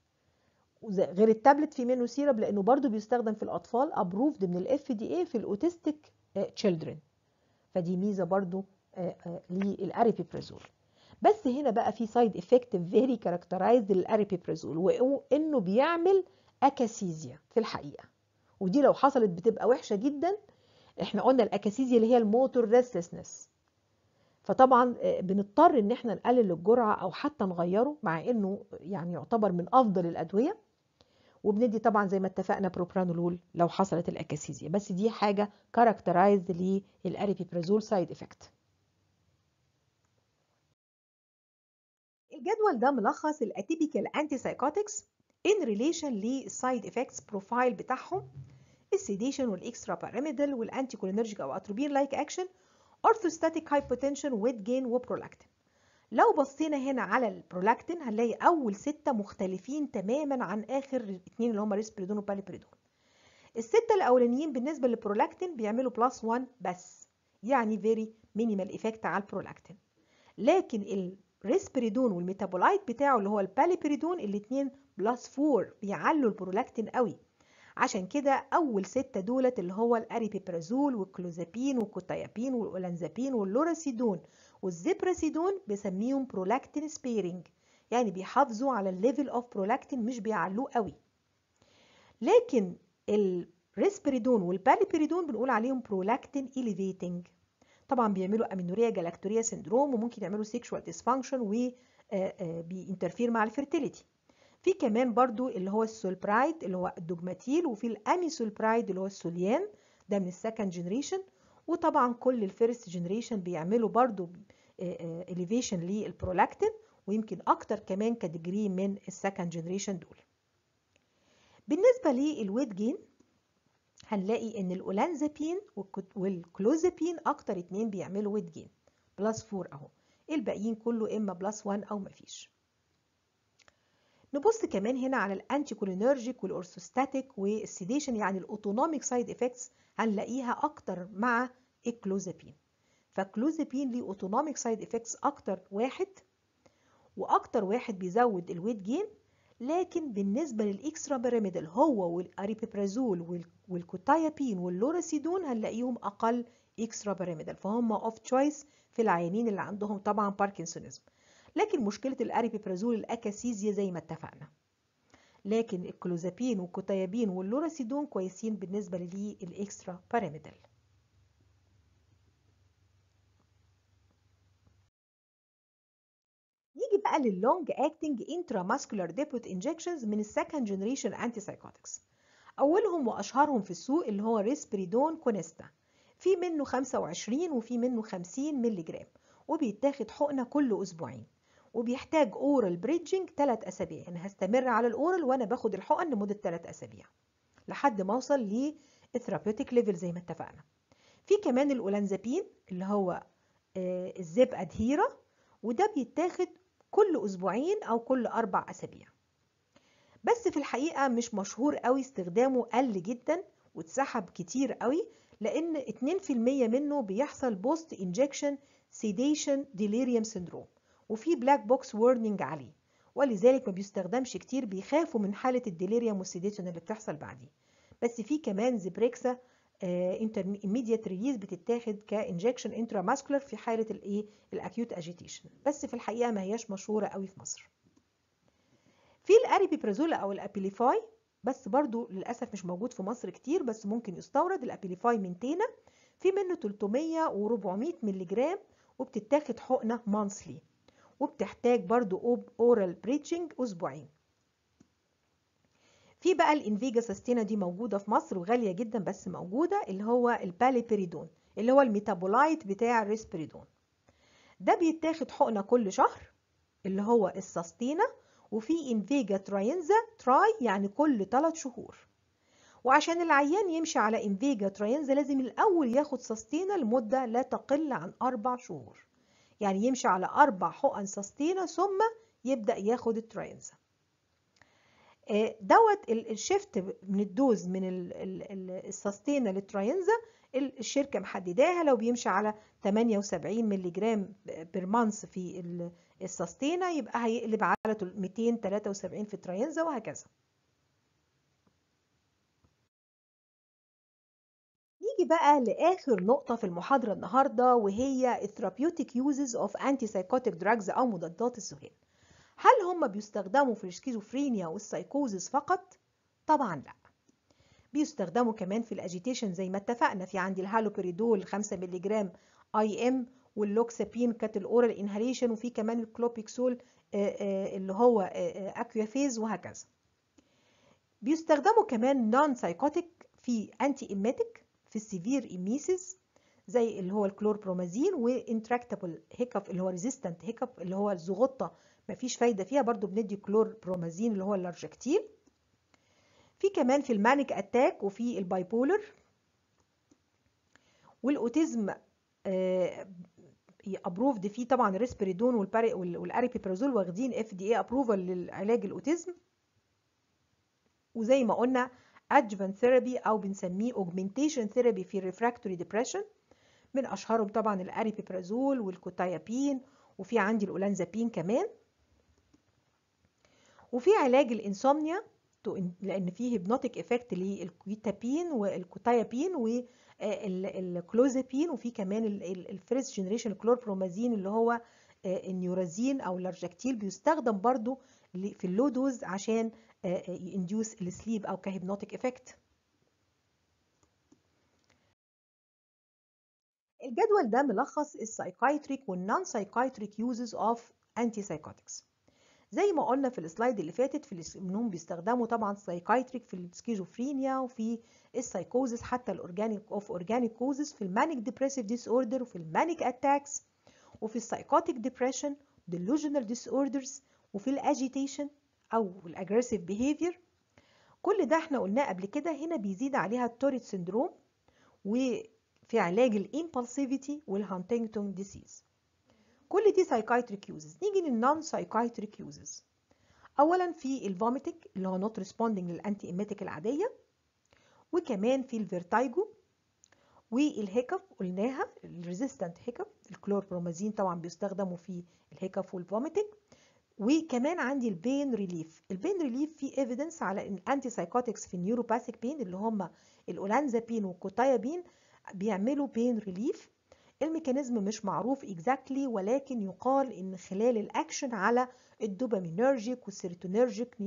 غير التابلت في منه سيرب لانه برضو بيستخدم في الاطفال ابروفد من الاف دي اي في الاوتستيك تشيلدرن فدي ميزه برضو للاريبيبرازول بس هنا بقى في سايد افكت فيري كاركترايزد للاريبيبرازول وانه بيعمل اكاسيزيا في الحقيقه ودي لو حصلت بتبقى وحشه جدا احنا قلنا الاكاسيزيا اللي هي الموتور ريستسنس فطبعا بنضطر ان احنا نقلل الجرعه او حتى نغيره مع انه يعني يعتبر من افضل الادويه وبندي طبعا زي ما اتفقنا بروبرانولول لو حصلت الاكاسيزيا بس دي حاجه كاركترايزد للاريبيبرازول سايد افكت الجدول ده ملخص الاتيبيكال انتي سايكوتكس ان ريليشن للسايد افكتس بروفايل بتاعهم السيديشن والاكسترا باراميدال والانتي كولينرجيك او اتروبين لايك اكشن اورثوستاتيك هايبوتنشن ويت جين وبرولاكتين لو بصينا هنا على البرولاكتين هنلاقي اول ستة مختلفين تماما عن اخر اتنين اللي هم ريسبريدون وباليبريدون الستة الاولانيين بالنسبة للبرولاكتين بيعملوا بلس 1 بس يعني فيري مينيمال ايفكت على البرولاكتين لكن الريسبريدون والميتابولايت بتاعه اللي هو الباليبريدون الاتنين بلس 4 بيعلوا البرولاكتين قوي عشان كده اول ستة دولت اللي هو الاريبيبرازول والكلوزابين والكوتايابين والاولانزابين واللوراسيدون والزيبراسيدون بسميهم برولاكتين سبيرنج يعني بيحافظوا على الليفل اوف برولاكتين مش بيعلوه قوي لكن الريسبريدون والباليبريدون بنقول عليهم برولاكتين اليفيتنج طبعا بيعملوا امينوريا جلاكتوريا سندروم وممكن يعملوا سيكشوال ديسفانكشن وبينترفير مع الفيرتيليتي في كمان برضو اللي هو السولبرايد اللي هو الدوجماتيل وفي الاميسولبرايد اللي هو السوليان ده من السكند جنريشن وطبعا كل الفيرست جنريشن بيعملوا برضو اليفيشن للبرولاكتين ويمكن اكتر كمان كديجري من السكند جنريشن دول بالنسبه للويت جين هنلاقي ان الاولانزابين والكلوزابين اكتر اتنين بيعملوا ويت جين بلس 4 اهو الباقيين كله اما بلس 1 او مفيش نبص كمان هنا على الانتي كولينرجيك والاورثوستاتيك والسيديشن يعني الاوتونوميك سايد افكتس هنلاقيها اكتر مع الكلوزابين فالكلوزابين ليه اوتونوميك سايد افكتس اكتر واحد واكتر واحد بيزود الويت جين لكن بالنسبه للاكسترا بيراميدال هو والاريبيبرازول والكوتايابين واللوراسيدون هنلاقيهم اقل اكسترا بيراميدال فهم اوف تشويس في العيانين اللي عندهم طبعا باركنسونيزم لكن مشكله الاريبيبرازول الاكاسيزيا زي ما اتفقنا لكن الكلوزابين والكوتايابين واللوراسيدون كويسين بالنسبه للاكسترا بيراميدال نيجي بقى لللونج اكتنج انتراماسكولار ديبوت انجكشنز من السكند جنريشن انتي سايكوتكس اولهم واشهرهم في السوق اللي هو ريسبريدون كونيستا في منه 25 وفي منه 50 مللي جرام وبيتاخد حقنه كل اسبوعين وبيحتاج اورال بريدجنج 3 اسابيع يعني هستمر على الاورال وانا باخد الحقن لمده 3 اسابيع لحد ما اوصل للثيرابيوتيك ليفل زي ما اتفقنا في كمان الاولانزابين اللي هو الزيب ادهيرا وده بيتاخد كل اسبوعين او كل اربع اسابيع بس في الحقيقه مش مشهور قوي استخدامه قل جدا واتسحب كتير قوي لان 2% منه بيحصل بوست انجكشن سيديشن ديليريوم سيندروم وفي بلاك بوكس وورنينج عليه ولذلك ما بيستخدمش كتير بيخافوا من حاله الديليريوم والسيديشن اللي بتحصل بعديه بس في كمان زبريكسا immediate ريليز بتتاخد كانجكشن انتراماسكولار في حاله الايه الاكيوت اجيتيشن بس في الحقيقه ما هياش مشهوره قوي في مصر في الاريبيبرازول او الابيليفاي بس برضو للاسف مش موجود في مصر كتير بس ممكن يستورد الابيليفاي من تينا في منه 300 و400 مللي جرام وبتتاخد حقنه مانثلي وبتحتاج برضو اورال بريتشنج اسبوعين في بقى الانفيجا ساستينا دي موجوده في مصر وغاليه جدا بس موجوده اللي هو الباليبريدون اللي هو الميتابولايت بتاع الريسبريدون ده بيتاخد حقنه كل شهر اللي هو الساستينا وفي انفيجا تراينزا تراي يعني كل 3 شهور وعشان العيان يمشي على انفيجا تراينزا لازم الاول ياخد ساستينا لمده لا تقل عن اربع شهور يعني يمشي على اربع حقن ساستينا ثم يبدا ياخد التراينزا دوت الشيفت من الدوز من الساستينا للتراينزا الشركه محدداها لو بيمشي على 78 مللي جرام بير مانث في الساستينا يبقى هيقلب على 273 في التراينزا وهكذا نيجي بقى لاخر نقطه في المحاضره النهارده وهي الثيرابيوتيك يوزز اوف انتي سايكوتيك دراجز او مضادات الذهان هل هم بيستخدموا في السكيزوفرينيا والسايكوزس فقط طبعا لا بيستخدموا كمان في الاجيتيشن زي ما اتفقنا في عندي الهالوبريدول 5 مللي جرام اي ام واللوكسابين كانت الاورال انهاليشن وفي كمان الكلوبيكسول اللي هو اكوافيز وهكذا بيستخدموا كمان نون سايكوتيك في انتي ايميتيك في السيفير ايميسيس زي اللي هو الكلوربرومازين وانتراكتابل هيكف اللي هو ريزيستنت هيكف اللي هو الزغطه مفيش فايده فيها برضو بندي كلوربرومازين اللي هو اللارجكتيل في كمان في المانيك اتاك وفي البايبولر والاوتيزم ابروفد فيه طبعا الريسبريدون والاريبيبرازول واخدين اف دي اي ابروفال للعلاج الاوتيزم وزي ما قلنا adjuvant ثيرابي او بنسميه augmentation ثيرابي في الريفراكتوري ديبريشن من اشهرهم طبعا الاريبيبرازول والكوتايابين وفي عندي الاولانزابين كمان وفي علاج الانسومنيا لان فيه هيبنوتيك افكت للكويتابين والكوتايابين والكلوزابين وفي كمان الفيرست جنريشن كلوربرومازين اللي هو النيورازين او اللارجكتيل بيستخدم برضو في اللو دوز عشان ينديوس السليب او كهيبنوتيك افكت الجدول ده ملخص السايكايتريك والنون سايكايتريك يوزز اوف انتي سايكوتكس زي ما قلنا في السلايد اللي فاتت في انهم بيستخدموا طبعا سايكايتريك في السكيزوفرينيا وفي السايكوزس حتى الاورجانيك اوف اورجانيك كوزز في المانيك ديبريسيف ديس اوردر وفي المانيك اتاكس وفي السايكوتيك ديبريشن delusional disorders وفي الاجيتيشن او الاجريسيف بيهيفير كل ده احنا قلناه قبل كده هنا بيزيد عليها التوريت سندروم وفي علاج الامبulsivity والهانتنجتون ديسيز كل دي سايكايتريك يوزز نيجي للنون سايكايتريك يوزز اولا في الفوميتنج اللي هو نوت ريسبوندنج للانتي ايميتيك العاديه وكمان في الفيرتايجو والهيكف قلناها الريزيستنت هيكف الكلوربرومازين طبعا بيستخدموا في الهيكف والفوميتنج وكمان عندي البين ريليف البين ريليف فيه ايفيدنس على ان انتي سايكوتكس في النيوروباثيك بين اللي هم الاولانزابين والكوتايابين بيعملوا بين ريليف الميكانيزم مش معروف اكزاكتلي ولكن يقال ان خلال الاكشن على الدوبامينرجيك والسيروتونيرجيك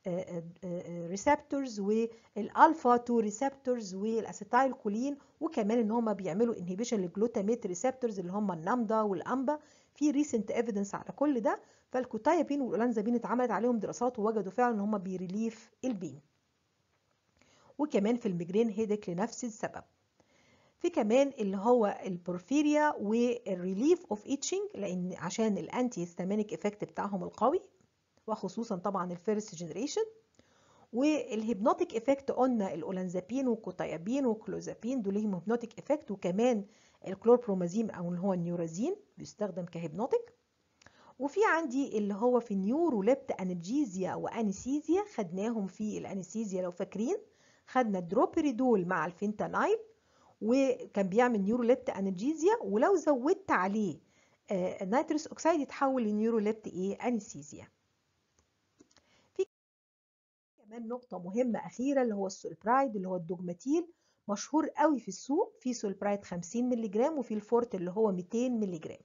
ريسبتورز والالفا 2 ريسبتورز والاسيتايل كولين وكمان ان هم بيعملوا انهبيشن للجلوتاميت ريسبتورز اللي هم النامدا والامبا في ريسنت ايفيدنس على كل ده فالكوتايابين والاولانزابين اتعملت عليهم دراسات ووجدوا فعلا ان هم بيريليف البين وكمان في الميجرين هيدك لنفس السبب في كمان اللي هو البورفيريا والريليف اوف ايتشنج لان عشان الانتي هيستامينيك افكت بتاعهم القوي وخصوصا طبعا الفيرست جنريشن والهيبنوتيك افكت قلنا الاولانزابين والكوتايابين والكلوزابين دول ليهم هيبنوتيك افكت وكمان الكلوربرومازين او اللي هو النيورازين بيستخدم كهيبنوتيك وفي عندي اللي هو في نيوروليبت انرجيزيا وانستيزيا خدناهم في الانستيزيا لو فاكرين خدنا الدروبيريدول مع الفينتانايل وكان بيعمل نيوروليبت انرجيزيا ولو زودت عليه نيتروس اوكسيد يتحول لنيوروليبت ايه انستيزيا في كمان نقطه مهمه اخيره اللي هو السولبرايد اللي هو الدوجماتيل مشهور قوي في السوق في سولبرايد 50 مللي جرام وفي الفورت اللي هو 200 مللي جرام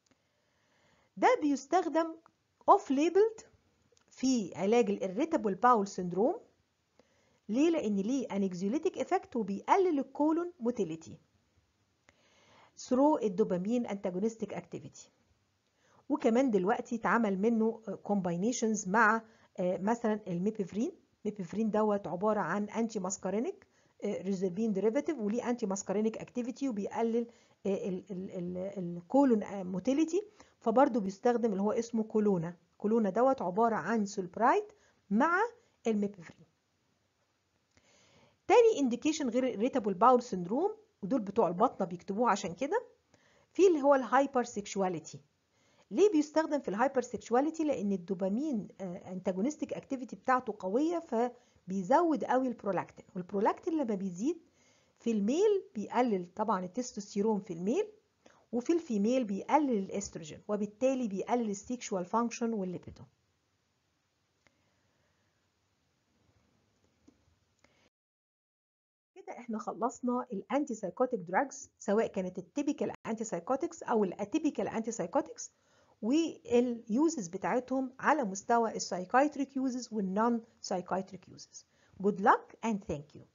ده بيستخدم اوف ليبلد في علاج الاريتابل باول سندروم ليه لان ليه انكزيوليتيك افكت وبيقلل الكولون موتيليتي ثرو الدوبامين انتاجونستيك اكتيفيتي وكمان دلوقتي اتعمل منه كومباينيشنز مع مثلا الميبيفرين ميبيفرين دوت عباره عن انتي ماسكارينيك ريزربين ديريفاتيف وليه انتي ماسكارينيك اكتيفيتي وبيقلل الكولون موتيليتي فبرضه بيستخدم اللي هو اسمه كولونا كولونا دوت عباره عن سولبرايد مع الميبيفرين تاني انديكيشن غير الريتابل باول سندروم ودول بتوع البطنه بيكتبوه عشان كده في اللي هو الهايبر سيكشواليتي ليه بيستخدم في الهايبر سيكشواليتي لان الدوبامين انتاجونستيك اكتيفيتي بتاعته قويه فبيزود قوي البرولاكتين والبرولاكتين لما بيزيد في الميل بيقلل طبعا التستوستيرون في الميل وفي الفيميل بيقلل الاستروجين وبالتالي بيقلل السيكشوال فانكشن والليبيدو كده احنا خلصنا الانتي سايكوتيك دراجز سواء كانت التيبيكال انتي سايكوتكس او الاتيبيكال انتي سايكوتكس واليوزز بتاعتهم على مستوى السايكايتريك يوزز والنون سايكايتريك يوزز good luck and thank you